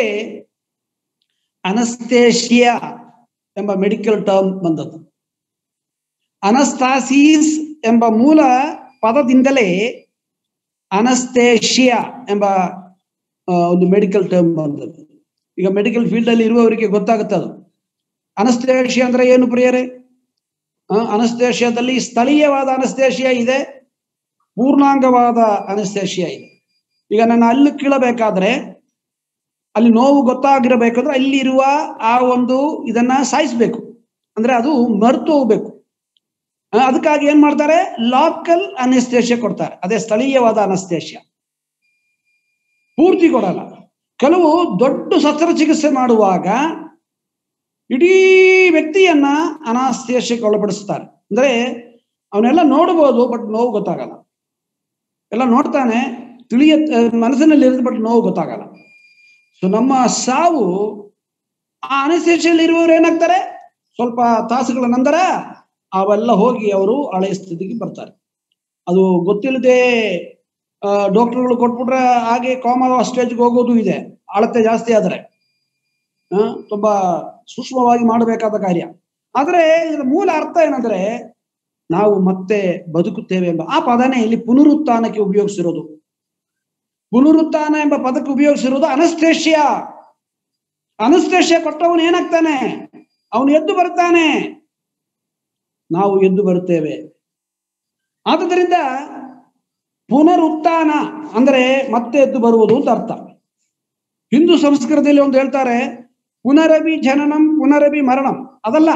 ಅನಸ್ತೇಶಿಯಾ ಎಂಬ ಮೆಡಿಕಲ್ ಟರ್ಮ್ ಬಂದದ್ದು ಅನಸ್ತಾಸಿಸ್ ಎಂಬ ಮೂಲ ಪದದಿಂದಲೇ ಅನಸ್ತೇಶಿಯಾ ಎಂಬ ಆ, ಒಂದು ಮೆಡಿಕಲ್ ಟರ್ಮ್ ಬಂದದ್ದು ಈಗ ಮೆಡಿಕಲ್ ಫೀಲ್ಡ್ ಅಲ್ಲಿ ಇರುವವರಿಗೆ ಗೊತ್ತಾಗುತ್ತೆ ಅದು ಅನಸ್ತೇಶಿಯಾ ಅಂದ್ರೆ ಏನು ಪ್ರಿಯರೇ ಅನಸ್ತೇಶಿಯಾದಲ್ಲಿ ಸ್ಥಳೀಯವಾದ ಅನಸ್ತೇಶಿಯಾ ಇದೆ ಪೂರ್ಣಾಂಗವಾದ ಅನಸ್ತೇಶಿಯಾ ಇದೆ ಈಗ ನನ್ನ ಅಲ್ಲಿ ಕೀಳಬೇಕಾದ್ರೆ ಅಲ್ಲಿ ನೋವು ಗೊತ್ತಾಗಿರಬೇಕಂದ್ರೆ ಅಲ್ಲಿ ಇರುವ ಆ ಒಂದು ಇದನ್ನ ಸಾಯಿಸ್ಬೇಕು ಅಂದ್ರೆ ಅದು ಮರ್ತು ಹೋಗ್ಬೇಕು ಆ, ಅದಕ್ಕಾಗಿ ಏನ್ ಮಾಡ್ತಾರೆ ಲಾಕಲ್ ಅನಸ್ತೇಶಿಯಾ ಕೊಡ್ತಾರೆ ಅದೇ ಸ್ಥಳೀಯವಾದ ಅನಸ್ತೇಶಿಯಾ ಪೂರ್ತಿ ಕೊಡಲ್ಲ ಕೆಲವು ದೊಡ್ಡ ಶಸ್ತ್ರಚಿಕಿತ್ಸೆ ಮಾಡುವಾಗ ಇಡೀ ವ್ಯಕ್ತಿಯನ್ನ ಅನಾಸ್ತೇಶಕ್ಕೆ ಒಳಪಡಿಸ್ತಾರೆ ಅಂದ್ರೆ ಅವನ್ನೆಲ್ಲ ನೋಡ್ಬೋದು ಬಟ್ ನೋವು ಗೊತ್ತಾಗಲ್ಲ ಎಲ್ಲ ನೋಡ್ತಾನೆ ತಿಳಿಯ ಮನಸ್ಸಿನಲ್ಲಿ ಇರುತ್ತೆ ಬಟ್ ನೋವು ಗೊತ್ತಾಗಲ್ಲ ಸೊ ನಮ್ಮ ಸಾವು ಆ ಅನಸ್ತೇಶಿಯಲ್ಲಿ ಇರುವವರು ಏನಾಗ್ತಾರೆ ಸ್ವಲ್ಪ ತಾಸುಗಳ ನಂತರ ಅವೆಲ್ಲ ಹೋಗಿ ಅವರು ಹಳೆಯ ಸ್ಥಿತಿಗೆ ಬರ್ತಾರೆ ಅದು ಗೊತ್ತಿಲ್ಲದೆ ಡಾಕ್ಟರ್ಗಳು ಕೊಟ್ಬಿಟ್ರೆ ಹಾಗೆ ಕಾಮ ಸ್ಟೇಜ್ಗೆ ಹೋಗೋದು ಇದೆ ಅಳತೆ ಜಾಸ್ತಿ ಆದ್ರೆ ಆ, ತುಂಬಾ ಸೂಕ್ಷ್ಮವಾಗಿ ಮಾಡಬೇಕಾದ ಕಾರ್ಯ ಆದ್ರೆ ಇದರ ಮೂಲ ಅರ್ಥ ಏನಂದ್ರೆ ನಾವು ಮತ್ತೆ ಬದುಕುತ್ತೇವೆ ಎಂಬ ಆ ಪದನೇ ಇಲ್ಲಿ ಪುನರುತ್ಥಾನಕ್ಕೆ ಉಪಯೋಗಿಸಿರೋದು ಪುನರುತ್ಥಾನ ಎಂಬ ಪದಕ್ಕೆ ಉಪಯೋಗಿಸಿರೋದು ಅನಸ್ತೇಶಿಯಾ ಅನಸ್ತೇಶಿಯಾ ಕೊಟ್ಟವನು ಏನಾಗ್ತಾನೆ ಅವನು ಎದ್ದು ಬರ್ತಾನೆ ನಾವು ಎದ್ದು ಬರುತ್ತೇವೆ ಆದುದರಿಂದ ಪುನರುತ್ಥಾನ ಅಂದ್ರೆ ಮತ್ತೆ ಎದ್ದು ಬರುವುದು ಅಂತ ಅರ್ಥ ಹಿಂದೂ ಸಂಸ್ಕೃತಿಯಲ್ಲಿ ಒಂದು ಹೇಳ್ತಾರೆ ಪುನರಭಿ ಜನನಂ ಪುನರಭಿ ಮರಣಂ ಅದಲ್ಲ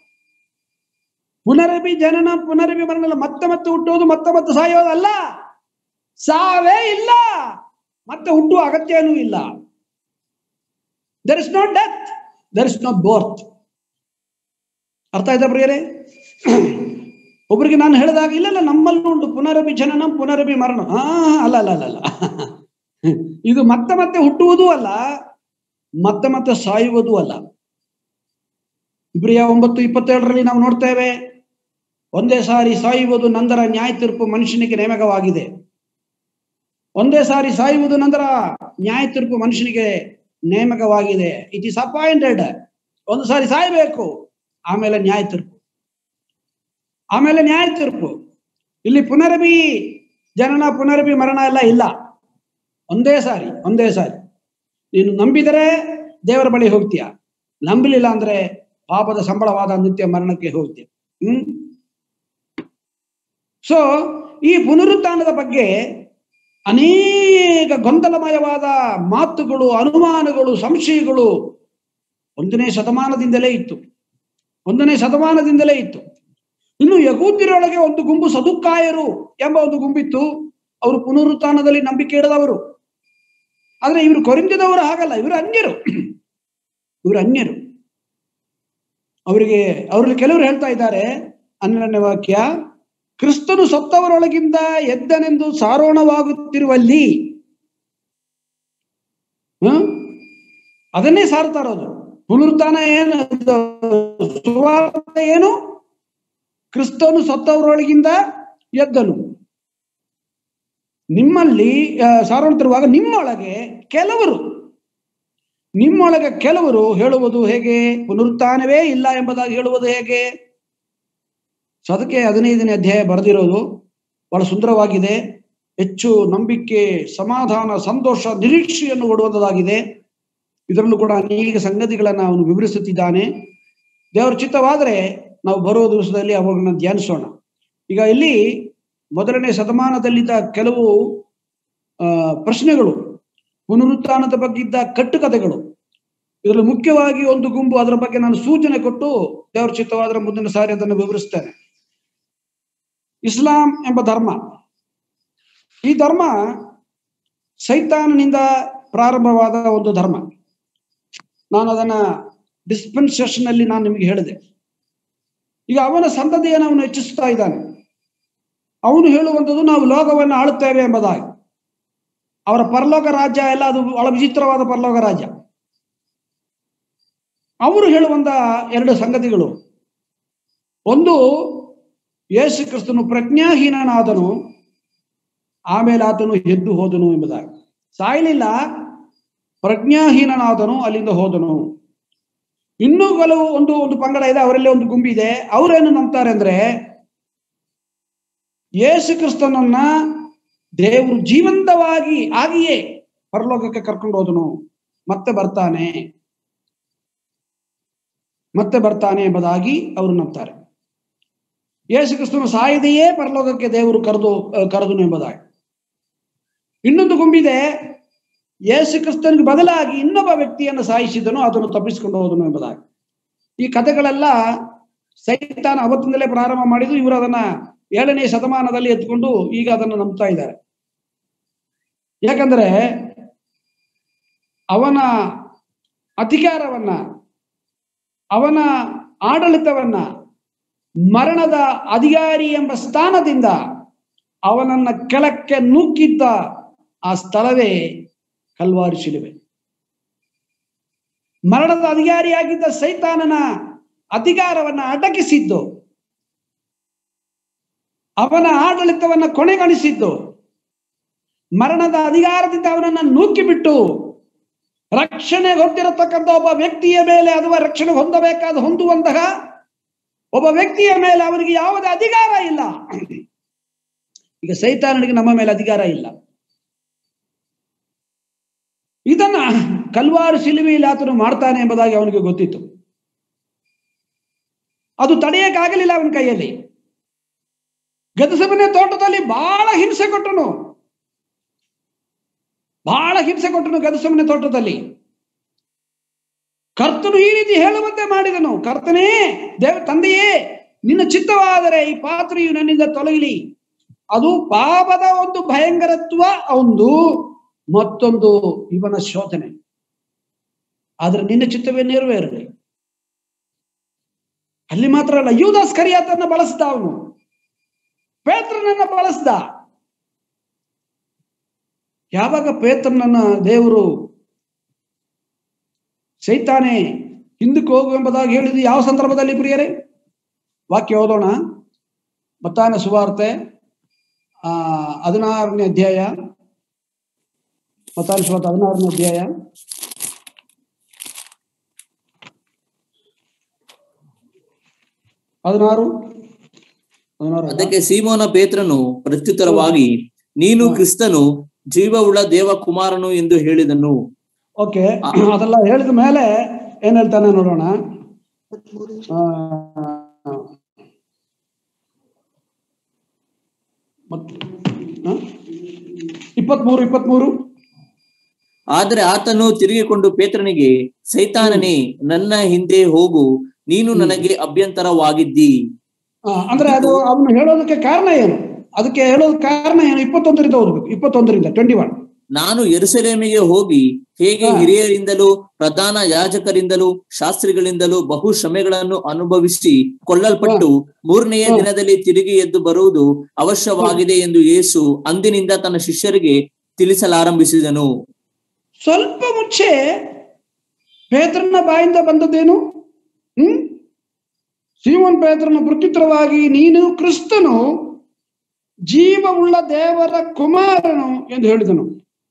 ಪುನರಭಿ ಜನನಂ ಪುನರಭಿ ಮರಣ ಅಲ್ಲ. ಮತ್ತೆ ಮತ್ತೆ ಹುಟ್ಟೋದು ಮತ್ತೆ ಮತ್ತೆ ಸಾಯೋದಲ್ಲ ಸಾವೇ ಇಲ್ಲ ಮತ್ತೆ ಹುಟ್ಟುವ ಅಗತ್ಯನೂ ಇಲ್ಲ there is not death there is not birth ಅರ್ಥ ಆಯ್ತಾ ಪ್ರಿಯರೇ ಒಬ್ಬರಿಗೆ ನಾನು ಹೇಳಿದಾಗ ಇಲ್ಲ ಇಲ್ಲ ನಮ್ಮಲ್ಲೂ ಉಂಟು ಪುನರಭಿ ಜನನಂ ಪುನರಭಿ ಮರಣ ಹಾ ಅಲ್ಲ ಅಲ್ಲ ಅಲ್ಲ ಅಲ್ಲ ಇದು ಮತ್ತೆ ಮತ್ತೆ ಹುಟ್ಟುವುದೂ ಅಲ್ಲ ಮತ್ತೆ ಮತ್ತೆ ಸಾಯುವುದೂ ಅಲ್ಲ ಇಬ್ರಿಯ ಒಂಬತ್ತು ಇಪ್ಪತ್ತೇಳರಲ್ಲಿ ನಾವು ನೋಡ್ತೇವೆ ಒಂದೇ ಸಾರಿ ಸಾಯುವುದು ನಂತರ ನ್ಯಾಯ ತೀರ್ಪು ಮನುಷ್ಯನಿಗೆ ನೇಮಕವಾಗಿದೆ ಒಂದೇ ಸಾರಿ ಸಾಯುವುದು ನಂತರ ನ್ಯಾಯ ತೀರ್ಪು ಮನುಷ್ಯನಿಗೆ ನೇಮಕವಾಗಿದೆ ಇಟ್ ಈಸ್ ಅಪಾಯಿಂಟೆಡ್ ಒಂದು ಸಾರಿ ಸಾಯಬೇಕು ಆಮೇಲೆ ನ್ಯಾಯ ತೀರ್ಪು ಆಮೇಲೆ ನ್ಯಾಯ ತೀರ್ಪು ಇಲ್ಲಿ ಪುನರಭಿ ಜನನ ಪುನರಭಿ ಮರಣ ಎಲ್ಲ ಇಲ್ಲ ಒಂದೇ ಸಾರಿ ಒಂದೇ ಸಾರಿ ನೀನು ನಂಬಿದರೆ ದೇವರ ಬಳಿ ಹೋಗ್ತೀಯ ನಂಬಲಿಲ್ಲ ಅಂದ್ರೆ ಪಾಪದ ಸಂಬಳವಾದ ನಿತ್ಯ ಮರಣಕ್ಕೆ ಹೋಗ್ತೀಯ ಹ್ಮ್ ಸೊ ಈ ಪುನರುತ್ಥಾನದ ಬಗ್ಗೆ ಅನೇಕ ಗೊಂದಲಮಯವಾದ ಮಾತುಗಳು ಅನುಮಾನಗಳು ಸಂಶಯಗಳು ಒಂದನೇ ಶತಮಾನದಿಂದಲೇ ಇತ್ತು ಒಂದನೇ ಶತಮಾನದಿಂದಲೇ ಇತ್ತು ಇನ್ನು ಯಗೂದ್ಯರೊಳಗೆ ಒಂದು ಗುಂಪು ಸದುಕ್ಕಾಯರು ಎಂಬ ಒಂದು ಗುಂಪಿತ್ತು ಅವರು ಪುನರುತ್ಥಾನದಲ್ಲಿ ನಂಬಿಕೆ ಇಡದವರು ಆದ್ರೆ ಇವರು ಕೊರಿಂದದವರು ಹಾಗಲ್ಲ ಇವರು ಅನ್ಯರು ಇವರು ಅನ್ಯರು ಅವರಿಗೆ ಅವರಲ್ಲಿ ಕೆಲವರು ಹೇಳ್ತಾ ಇದ್ದಾರೆ ಹನ್ನೆರಡನೇ ವಾಕ್ಯ ಕ್ರಿಸ್ತನು ಸತ್ತವರೊಳಗಿಂದ ಎದ್ದನೆಂದು ಸಾರೋಣವಾಗುತ್ತಿರುವಲ್ಲಿ ಹ್ಮ್ ಅದನ್ನೇ ಸಾರ್ತಾ ಇರೋದು ಪುನರುತ್ಥಾನ ಏನು ಸುವಾರ್ತೆ ಏನು ಕ್ರಿಸ್ತನು ಸತ್ತವರೊಳಗಿಂದ ಎದ್ದನು ನಿಮ್ಮಲ್ಲಿ ಆ, ಸಾರೋಣತಿರುವಾಗ ನಿಮ್ಮೊಳಗೆ ಕೆಲವರು ನಿಮ್ಮೊಳಗೆ ಕೆಲವರು ಹೇಳುವುದು ಹೇಗೆ ಪುನರುತ್ಥಾನವೇ ಇಲ್ಲ ಎಂಬುದಾಗಿ ಹೇಳುವುದು ಹೇಗೆ ಸೊ ಅದಕ್ಕೆ ಹದಿನೈದನೇ ಅಧ್ಯಾಯ ಬರೆದಿರೋದು ಬಹಳ ಸುಂದರವಾಗಿದೆ ಹೆಚ್ಚು ನಂಬಿಕೆ ಸಮಾಧಾನ ಸಂತೋಷ ನಿರೀಕ್ಷೆಯನ್ನು ಕೊಡುವಂಥದ್ದಾಗಿದೆ ಇದರಲ್ಲೂ ಕೂಡ ಅನೇಕ ಸಂಗತಿಗಳನ್ನ ಅವನು ವಿವರಿಸುತ್ತಿದ್ದಾನೆ ದೇವರ ಚಿತ್ತವಾದರೆ ನಾವು ಬರುವ ದಿವಸದಲ್ಲಿ ಅವುಗಳನ್ನ ಧ್ಯಾನಿಸೋಣ ಈಗ ಇಲ್ಲಿ ಮೊದಲನೇ ಶತಮಾನದಲ್ಲಿದ್ದ ಕೆಲವು ಆ, ಪ್ರಶ್ನೆಗಳು ಪುನರುತ್ಥಾನದ ಬಗ್ಗೆ ಇದ್ದ ಕಟ್ಟುಕತೆಗಳು ಇದರಲ್ಲಿ ಮುಖ್ಯವಾಗಿ ಒಂದು ಗುಂಪು ಅದರ ಬಗ್ಗೆ ನಾನು ಸೂಚನೆ ಕೊಟ್ಟು ದೇವರ ಚಿತ್ತವಾದರೆ ಮುಂದಿನ ಸಾರಿ ಅದನ್ನು ವಿವರಿಸ್ತೇನೆ ಇಸ್ಲಾಂ ಎಂಬ ಧರ್ಮ ಈ ಧರ್ಮ ಸೈತಾನನಿಂದ ಪ್ರಾರಂಭವಾದ ಒಂದು ಧರ್ಮ ನಾನು ಅದನ್ನ ಡಿಸ್ಪೆನ್ಸೇಷನ್ ಅಲ್ಲಿ ನಾನು ನಿಮಗೆ ಹೇಳಿದೆ ಈಗ ಅವನ ಸಂತತಿಯನ್ನು ಅವನು ಹೆಚ್ಚಿಸ್ತಾ ಇದ್ದಾನೆ ಅವನು ಹೇಳುವಂಥದ್ದು ನಾವು ಲೋಕವನ್ನು ಆಳುತ್ತೇವೆ ಎಂಬುದಾಗಿ ಅವರ ಪರಲೋಕ ರಾಜ್ಯ ಎಲ್ಲ ಅದು ಬಹಳ ವಿಚಿತ್ರವಾದ ಪರಲೋಕ ರಾಜ್ಯ ಅವರು ಹೇಳುವಂತ ಎರಡು ಸಂಗತಿಗಳು ಒಂದು ಯೇಸು ಕ್ರಿಸ್ತನು ಪ್ರಜ್ಞಾಹೀನನಾದನು ಆಮೇಲೆ ಆತನು ಎದ್ದು ಹೋದನು ಎಂಬುದಾಗಿ ಸಾಯಲಿಲ್ಲ ಪ್ರಜ್ಞಾಹೀನನಾದನು ಅಲ್ಲಿಂದ ಹೋದನು ಇನ್ನೂ ಕೆಲವು ಒಂದು ಒಂದು ಪಂಗಡ ಇದೆ ಅವರಲ್ಲಿ ಒಂದು ಗುಂಪಿದೆ ಅವರೇನು ನಂಬ್ತಾರೆ ಅಂದ್ರೆ ಯೇಸು ಕ್ರಿಸ್ತನನ್ನ ದೇವರು ಜೀವಂತವಾಗಿ ಆಗಿಯೇ ಪರಲೋಕಕ್ಕೆ ಕರ್ಕೊಂಡು ಹೋದನು ಮತ್ತೆ ಬರ್ತಾನೆ ಮತ್ತೆ ಬರ್ತಾನೆ ಎಂಬುದಾಗಿ ಅವರು ನಂಬ್ತಾರೆ ಯೇಸು ಕ್ರಿಸ್ತನು ಸಾಯದೆಯೇ ಪರಲೋಕಕ್ಕೆ ದೇವರು ಕರೆದು ಕರೆದನು ಎಂಬುದಾಗಿ ಇನ್ನೊಂದು ಗುಂಬಿದೆ ಯೇಸು ಕ್ರಿಸ್ತನಿಗೆ ಬದಲಾಗಿ ಇನ್ನೊಬ್ಬ ವ್ಯಕ್ತಿಯನ್ನು ಸಾಯಿಸಿದನು ಅದನ್ನು ತಪ್ಪಿಸಿಕೊಂಡು ಹೋದನು ಎಂಬುದಾಗಿ ಈ ಕಥೆಗಳೆಲ್ಲ ಸೈತಾನ ಅವತ್ತಿಂದಲೇ ಪ್ರಾರಂಭ ಮಾಡಿದ್ದು ಇವರು ಅದನ್ನ ಏಳನೇ ಶತಮಾನದಲ್ಲಿ ಎತ್ಕೊಂಡು ಈಗ ಅದನ್ನು ನಂಬ್ತಾ ಇದ್ದಾರೆ ಯಾಕಂದ್ರೆ ಅವನ ಅಧಿಕಾರವನ್ನ ಅವನ ಆಡಳಿತವನ್ನ ಮರಣದ ಅಧಿಕಾರಿ ಎಂಬ ಸ್ಥಾನದಿಂದ ಅವನನ್ನ ಕೆಳಕ್ಕೆ ನೂಕಿದ್ದ ಆ ಸ್ಥಳವೇ ಕಲ್ವಾರಿ ಶಿಲುಬೆ ಮರಣದ ಅಧಿಕಾರಿಯಾಗಿದ್ದ ಸೈತಾನನ ಅಧಿಕಾರವನ್ನ ಅಡಗಿಸಿದ್ದು ಅವನ ಆಡಳಿತವನ್ನ ಕೊನೆಗಾಣಿಸಿದ್ದು ಮರಣದ ಅಧಿಕಾರದಿಂದ ಅವನನ್ನ ನೂಕಿಬಿಟ್ಟು ರಕ್ಷಣೆ ಹೊಂದಿರತಕ್ಕಂಥ ಒಬ್ಬ ವ್ಯಕ್ತಿಯ ಮೇಲೆ ಅಥವಾ ರಕ್ಷಣೆ ಹೊಂದಬೇಕಾದ ಹೊಂದುವಂತಹ ಒಬ್ಬ ವ್ಯಕ್ತಿಯ ಮೇಲೆ ಅವರಿಗೆ ಯಾವುದೇ ಅಧಿಕಾರ ಇಲ್ಲ ಈಗ ಸೈತಾನನಿಗೆ ನಮ್ಮ ಮೇಲೆ ಅಧಿಕಾರ ಇಲ್ಲ ಇದನ್ನ ಕಲ್ವಾರು ಶಿಲುವೆಯಲ್ಲಿ ಆತನು ಮಾಡ್ತಾನೆ ಎಂಬುದಾಗಿ ಅವನಿಗೆ ಗೊತ್ತಿತ್ತು ಅದು ತಡೆಯಕ್ಕಾಗಲಿಲ್ಲ ಅವನ ಕೈಯಲ್ಲಿ ಗದಸಮನೆ ತೋಟದಲ್ಲಿ ಬಹಳ ಹಿಂಸೆ ಕೊಟ್ಟನು ಬಹಳ ಹಿಂಸೆ ಕೊಟ್ಟನು ಗದಸಮನೆ ತೋಟದಲ್ಲಿ ಕರ್ತನು ಈ ರೀತಿ ಹೇಳುವಂತೆ ಮಾಡಿದನು ಕರ್ತನೇ ದೇವ ತಂದೆಯೇ ನಿನ್ನ ಚಿತ್ತವಾದರೆ ಈ ಪಾತ್ರೆಯು ನನ್ನಿಂದ ತೊಲಗಿಲಿ ಅದು ಪಾಪದ ಒಂದು ಭಯಂಕರತ್ವ ಒಂದು ಮತ್ತೊಂದು ಇವನ ಶೋಧನೆ ಆದ್ರೆ ನಿನ್ನ ಚಿತ್ತವೇ ನೆರವೇರಲಿ ಅಲ್ಲಿ ಮಾತ್ರ ಅಲ್ಲ ಯೂದಾಸ್ ಕರಿಯಾತನ್ನ ಬಳಸ್ದ ಅವನು ಪೇತ್ರನನ್ನ ಬಳಸ್ದ ಯಾವಾಗ ಪೇತ್ರನನ್ನ ದೇವರು ಸೈತಾನೆ ಹಿಂದಕ್ಕೆ ಹೋಗು ಎಂಬುದಾಗಿ ಹೇಳಿದ್ದು ಯಾವ ಸಂದರ್ಭದಲ್ಲಿ ಪ್ರಿಯರೇ ವಾಕ್ಯ ಓದೋಣ ಮತ್ತಾನ ಸುವಾರ್ತೆ ಆ ಹದಿನಾರನೇ ಅಧ್ಯಾಯ ಮತ್ತಾನ ಸುವಾರ್ತೆ ಹದಿನಾರನೇ ಅಧ್ಯಾಯ ಹದಿನಾರು ಹದಿನಾರು ಅಲ್ಲ? ಅದಕ್ಕೆ ಸೀಮೋನ ಪೇತ್ರನು ಪ್ರತ್ಯುತ್ತರವಾಗಿ ನೀನು ಕ್ರಿಸ್ತನು ಜೀವವುಳ್ಳ ದೇವಕುಮಾರನು ಎಂದು ಹೇಳಿದನು ಓಕೆ ಅದೆಲ್ಲ ಹೇಳಿದ ಮೇಲೆ ಏನ್ ಹೇಳ್ತಾನೆ ನೋಡೋಣ ಆ, ಮತ್- ಹ? ಇಪ್ಪತ್ಮೂರು ಇಪ್ಪತ್ಮೂರು ಆದರೆ ಆತನು ತಿರುಗಿಕೊಂಡು ಪೇತ್ರನಿಗೆ ಸೈತಾನನೇ ನನ್ನ ಹಿಂದೆ ಹೋಗು ನೀನು ನನಗೆ ಅಭ್ಯಂತರವಾಗಿದ್ದಿ ಆ, ಅಂದ್ರೆ ಅದು ಅವನು ಹೇಳೋದಕ್ಕೆ ಕಾರಣ ಏನು ಅದಕ್ಕೆ ಹೇಳೋದ್ ಕಾರಣ ಏನು ಇಪ್ಪತ್ತೊಂದರಿಂದ ಓದ್ಬೇಕು ಇಪ್ಪತ್ತೊಂದರಿಂದ ಟ್ವೆಂಟಿ ಒನ್ ನಾನು ಯೆರೂಸಲೇಮಿಗೆ ಹೋಗಿ ಹೇಗೆ ಹಾ. ಹಿರಿಯರಿಂದಲೂ ಪ್ರಧಾನ ಯಾಜಕರಿಂದಲೂ ಶಾಸ್ತ್ರಿಗಳಿಂದಲೂ ಬಹು ಶ್ರಮೆಗಳನ್ನು ಅನುಭವಿಸಿ ಕೊಲ್ಲಲ್ಪಟ್ಟು ಮೂರನೆಯ ಹಾ. ದಿನದಲ್ಲಿ ತಿರುಗಿ ಎದ್ದು ಬರುವುದು ಅವಶ್ಯವಾಗಿದೆ ಎಂದು ಯೇಸು ಅಂದಿನಿಂದ ತನ್ನ ಶಿಷ್ಯರಿಗೆ ತಿಳಿಸಲಾರಂಭಿಸಿದನು ಸ್ವಲ್ಪ ಮುಂಚೆ ಪೇತ್ರನ ಬಾಯಿಂದ ಬಂದದ್ದೇನು ಹ್ಮ್ ಸೀಮೋನ್ ಪೇತ್ರನ ಪ್ರತ್ಯುತ್ತರವಾಗಿ ನೀನು ಕ್ರಿಸ್ತನು ಜೀವವುಳ್ಳ ದೇವರ ಕುಮಾರನು ಎಂದು ಹೇಳಿದನು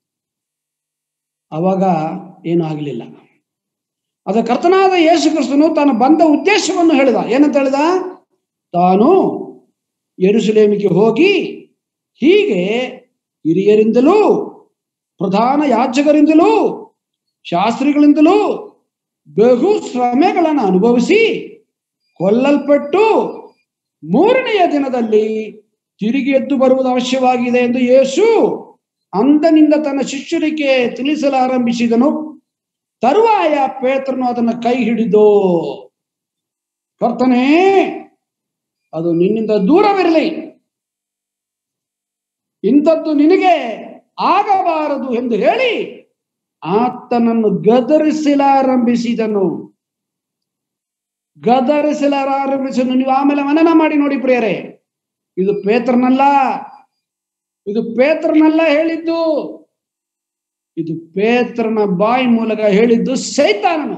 ಅವಾಗ ಏನು ಆಗಲಿಲ್ಲ ಅದ ಕರ್ತನಾದ ಯೇಸು ಕ್ರಿಸ್ತನು ತಾನು ಬಂದ ಉದ್ದೇಶವನ್ನು ಹೇಳಿದ ಏನಂತ ಹೇಳಿದ ತಾನು ಯೆರೂಸಲೇಮಿಗೆ ಹೋಗಿ ಹೀಗೆ ಹಿರಿಯರಿಂದಲೂ ಪ್ರಧಾನ ಯಾಜಕರಿಂದಲೂ ಶಾಸ್ತ್ರಿಗಳಿಂದಲೂ ಬಹು ಶ್ರಮೆಗಳನ್ನು ಅನುಭವಿಸಿ ಕೊಲ್ಲಲ್ಪಟ್ಟು ಮೂರನೆಯ ದಿನದಲ್ಲಿ ತಿರುಗಿ ಎದ್ದು ಬರುವುದು ಅವಶ್ಯವಾಗಿದೆ ಎಂದು ಯೇಸು ಅಂದನಿಂದ ತನ್ನ ಶಿಷ್ಯರಿಗೆ ತಿಳಿಸಲಾರಂಭಿಸಿದನು ತರುವಾಯ ಪೇತ್ರನು ಅದನ್ನು ಕೈ ಹಿಡಿದು ಕರ್ತನೇ ಅದು ನಿನ್ನಿಂದ ದೂರವಿರಲಿ ಇಂಥದ್ದು ನಿನಗೆ ಆಗಬಾರದು ಎಂದು ಹೇಳಿ ಆತನನ್ನು ಗದರಿಸಲಾರಂಭಿಸಿದನು ಗದರಿಸಲಾರಂಭಿಸಿದನು ನೀವು ಆಮೇಲೆ ಮನನ ಮಾಡಿ ನೋಡಿ ಪ್ರಿಯರೇ ಇದು ಪೇತ್ರನಲ್ಲ ಇದು ಪೇತ್ರನಲ್ಲ ಹೇಳಿದ್ದು ಇದು ಪೇತ್ರನ ಬಾಯಿ ಮೂಲಕ ಹೇಳಿದ್ದು ಸೈತಾನನು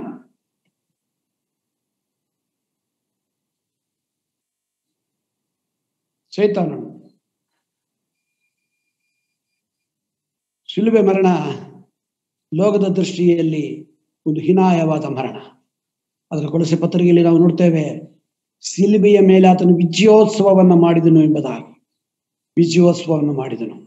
ಸೈತಾನನು ಶಿಲುಬೆ ಮರಣ ಲೋಕದ ದೃಷ್ಟಿಯಲ್ಲಿ ಒಂದು ಹೀನಾಯವಾದ ಮರಣ ಅದರ ಕೊಲಸೆ ಪತ್ರಿಕೆಯಲ್ಲಿ ನಾವು ನೋಡ್ತೇವೆ ಶಿಲುಬೆಯ ಮೇಲೆ ಆತನು ವಿಜಯೋತ್ಸವವನ್ನು ಮಾಡಿದನು ಎಂಬುದಾಗಿ ವಿಜಯೋತ್ಸವವನ್ನು ಮಾಡಿದನು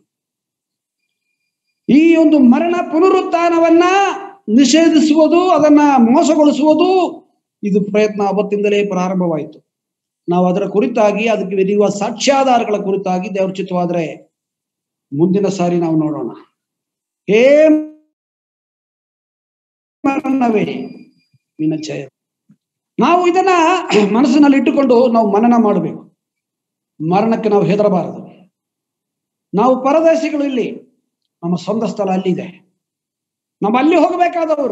ಈ ಒಂದು ಮರಣ ಪುನರುತ್ಥಾನವನ್ನ ನಿಷೇಧಿಸುವುದು ಅದನ್ನ ಮೋಸಗೊಳಿಸುವುದು ಇದು ಪ್ರಯತ್ನ ಅವತ್ತಿಂದಲೇ ಪ್ರಾರಂಭವಾಯಿತು ನಾವು ಅದರ ಕುರಿತಾಗಿ ಅದಕ್ಕೆ ಇರುವ ಸಾಕ್ಷ್ಯಾಧಾರಗಳ ಕುರಿತಾಗಿ ದೇವರ ಚಿತ್ತವಾದ್ರೆ ಮುಂದಿನ ಸಾರಿ ನಾವು ನೋಡೋಣ ಹೇ ಮರಣವೇ ನಿನ್ನ ಜಯ ನಾವು ಇದನ್ನ ಮನಸ್ಸಿನಲ್ಲಿ ಇಟ್ಟುಕೊಂಡು ನಾವು ಮನನ ಮಾಡಬೇಕು ಮರಣಕ್ಕೆ ನಾವು ಹೆದರಬಾರದು ನಾವು ಪರದೇಶಿಗಳು ಇಲ್ಲಿ ನಮ್ಮ ಸ್ವಂತ ಸ್ಥಳ ಅಲ್ಲಿದೆ ನಾವು ಅಲ್ಲಿ ಹೋಗಬೇಕಾದವರು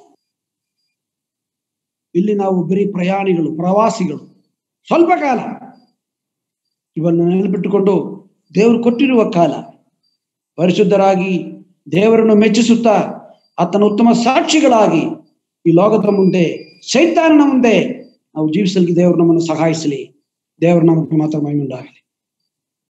ಇಲ್ಲಿ ನಾವು ಬರೀ ಪ್ರಯಾಣಿಗಳು ಪ್ರವಾಸಿಗಳು ಸ್ವಲ್ಪ ಕಾಲ ಇವನ್ನು ನೆನಪಿಟ್ಟುಕೊಂಡು ದೇವರು ಕೊಟ್ಟಿರುವ ಕಾಲ ಪರಿಶುದ್ಧರಾಗಿ ದೇವರನ್ನು ಮೆಚ್ಚಿಸುತ್ತಾ ಆತನ ಉತ್ತಮ ಸಾಕ್ಷಿಗಳಾಗಿ ಈ ಲೋಕದ ಮುಂದೆ ಸೈತಾನನ ಮುಂದೆ ನಾವು ಜೀವಿಸಲಿಕ್ಕೆ ದೇವರು ನಮ್ಮನ್ನು ಸಹಾಯಿಸಲಿ ದೇವರು ನಮಗೆ ಮಾತ್ರ ಮೈಮುಂಡಾಗಲಿ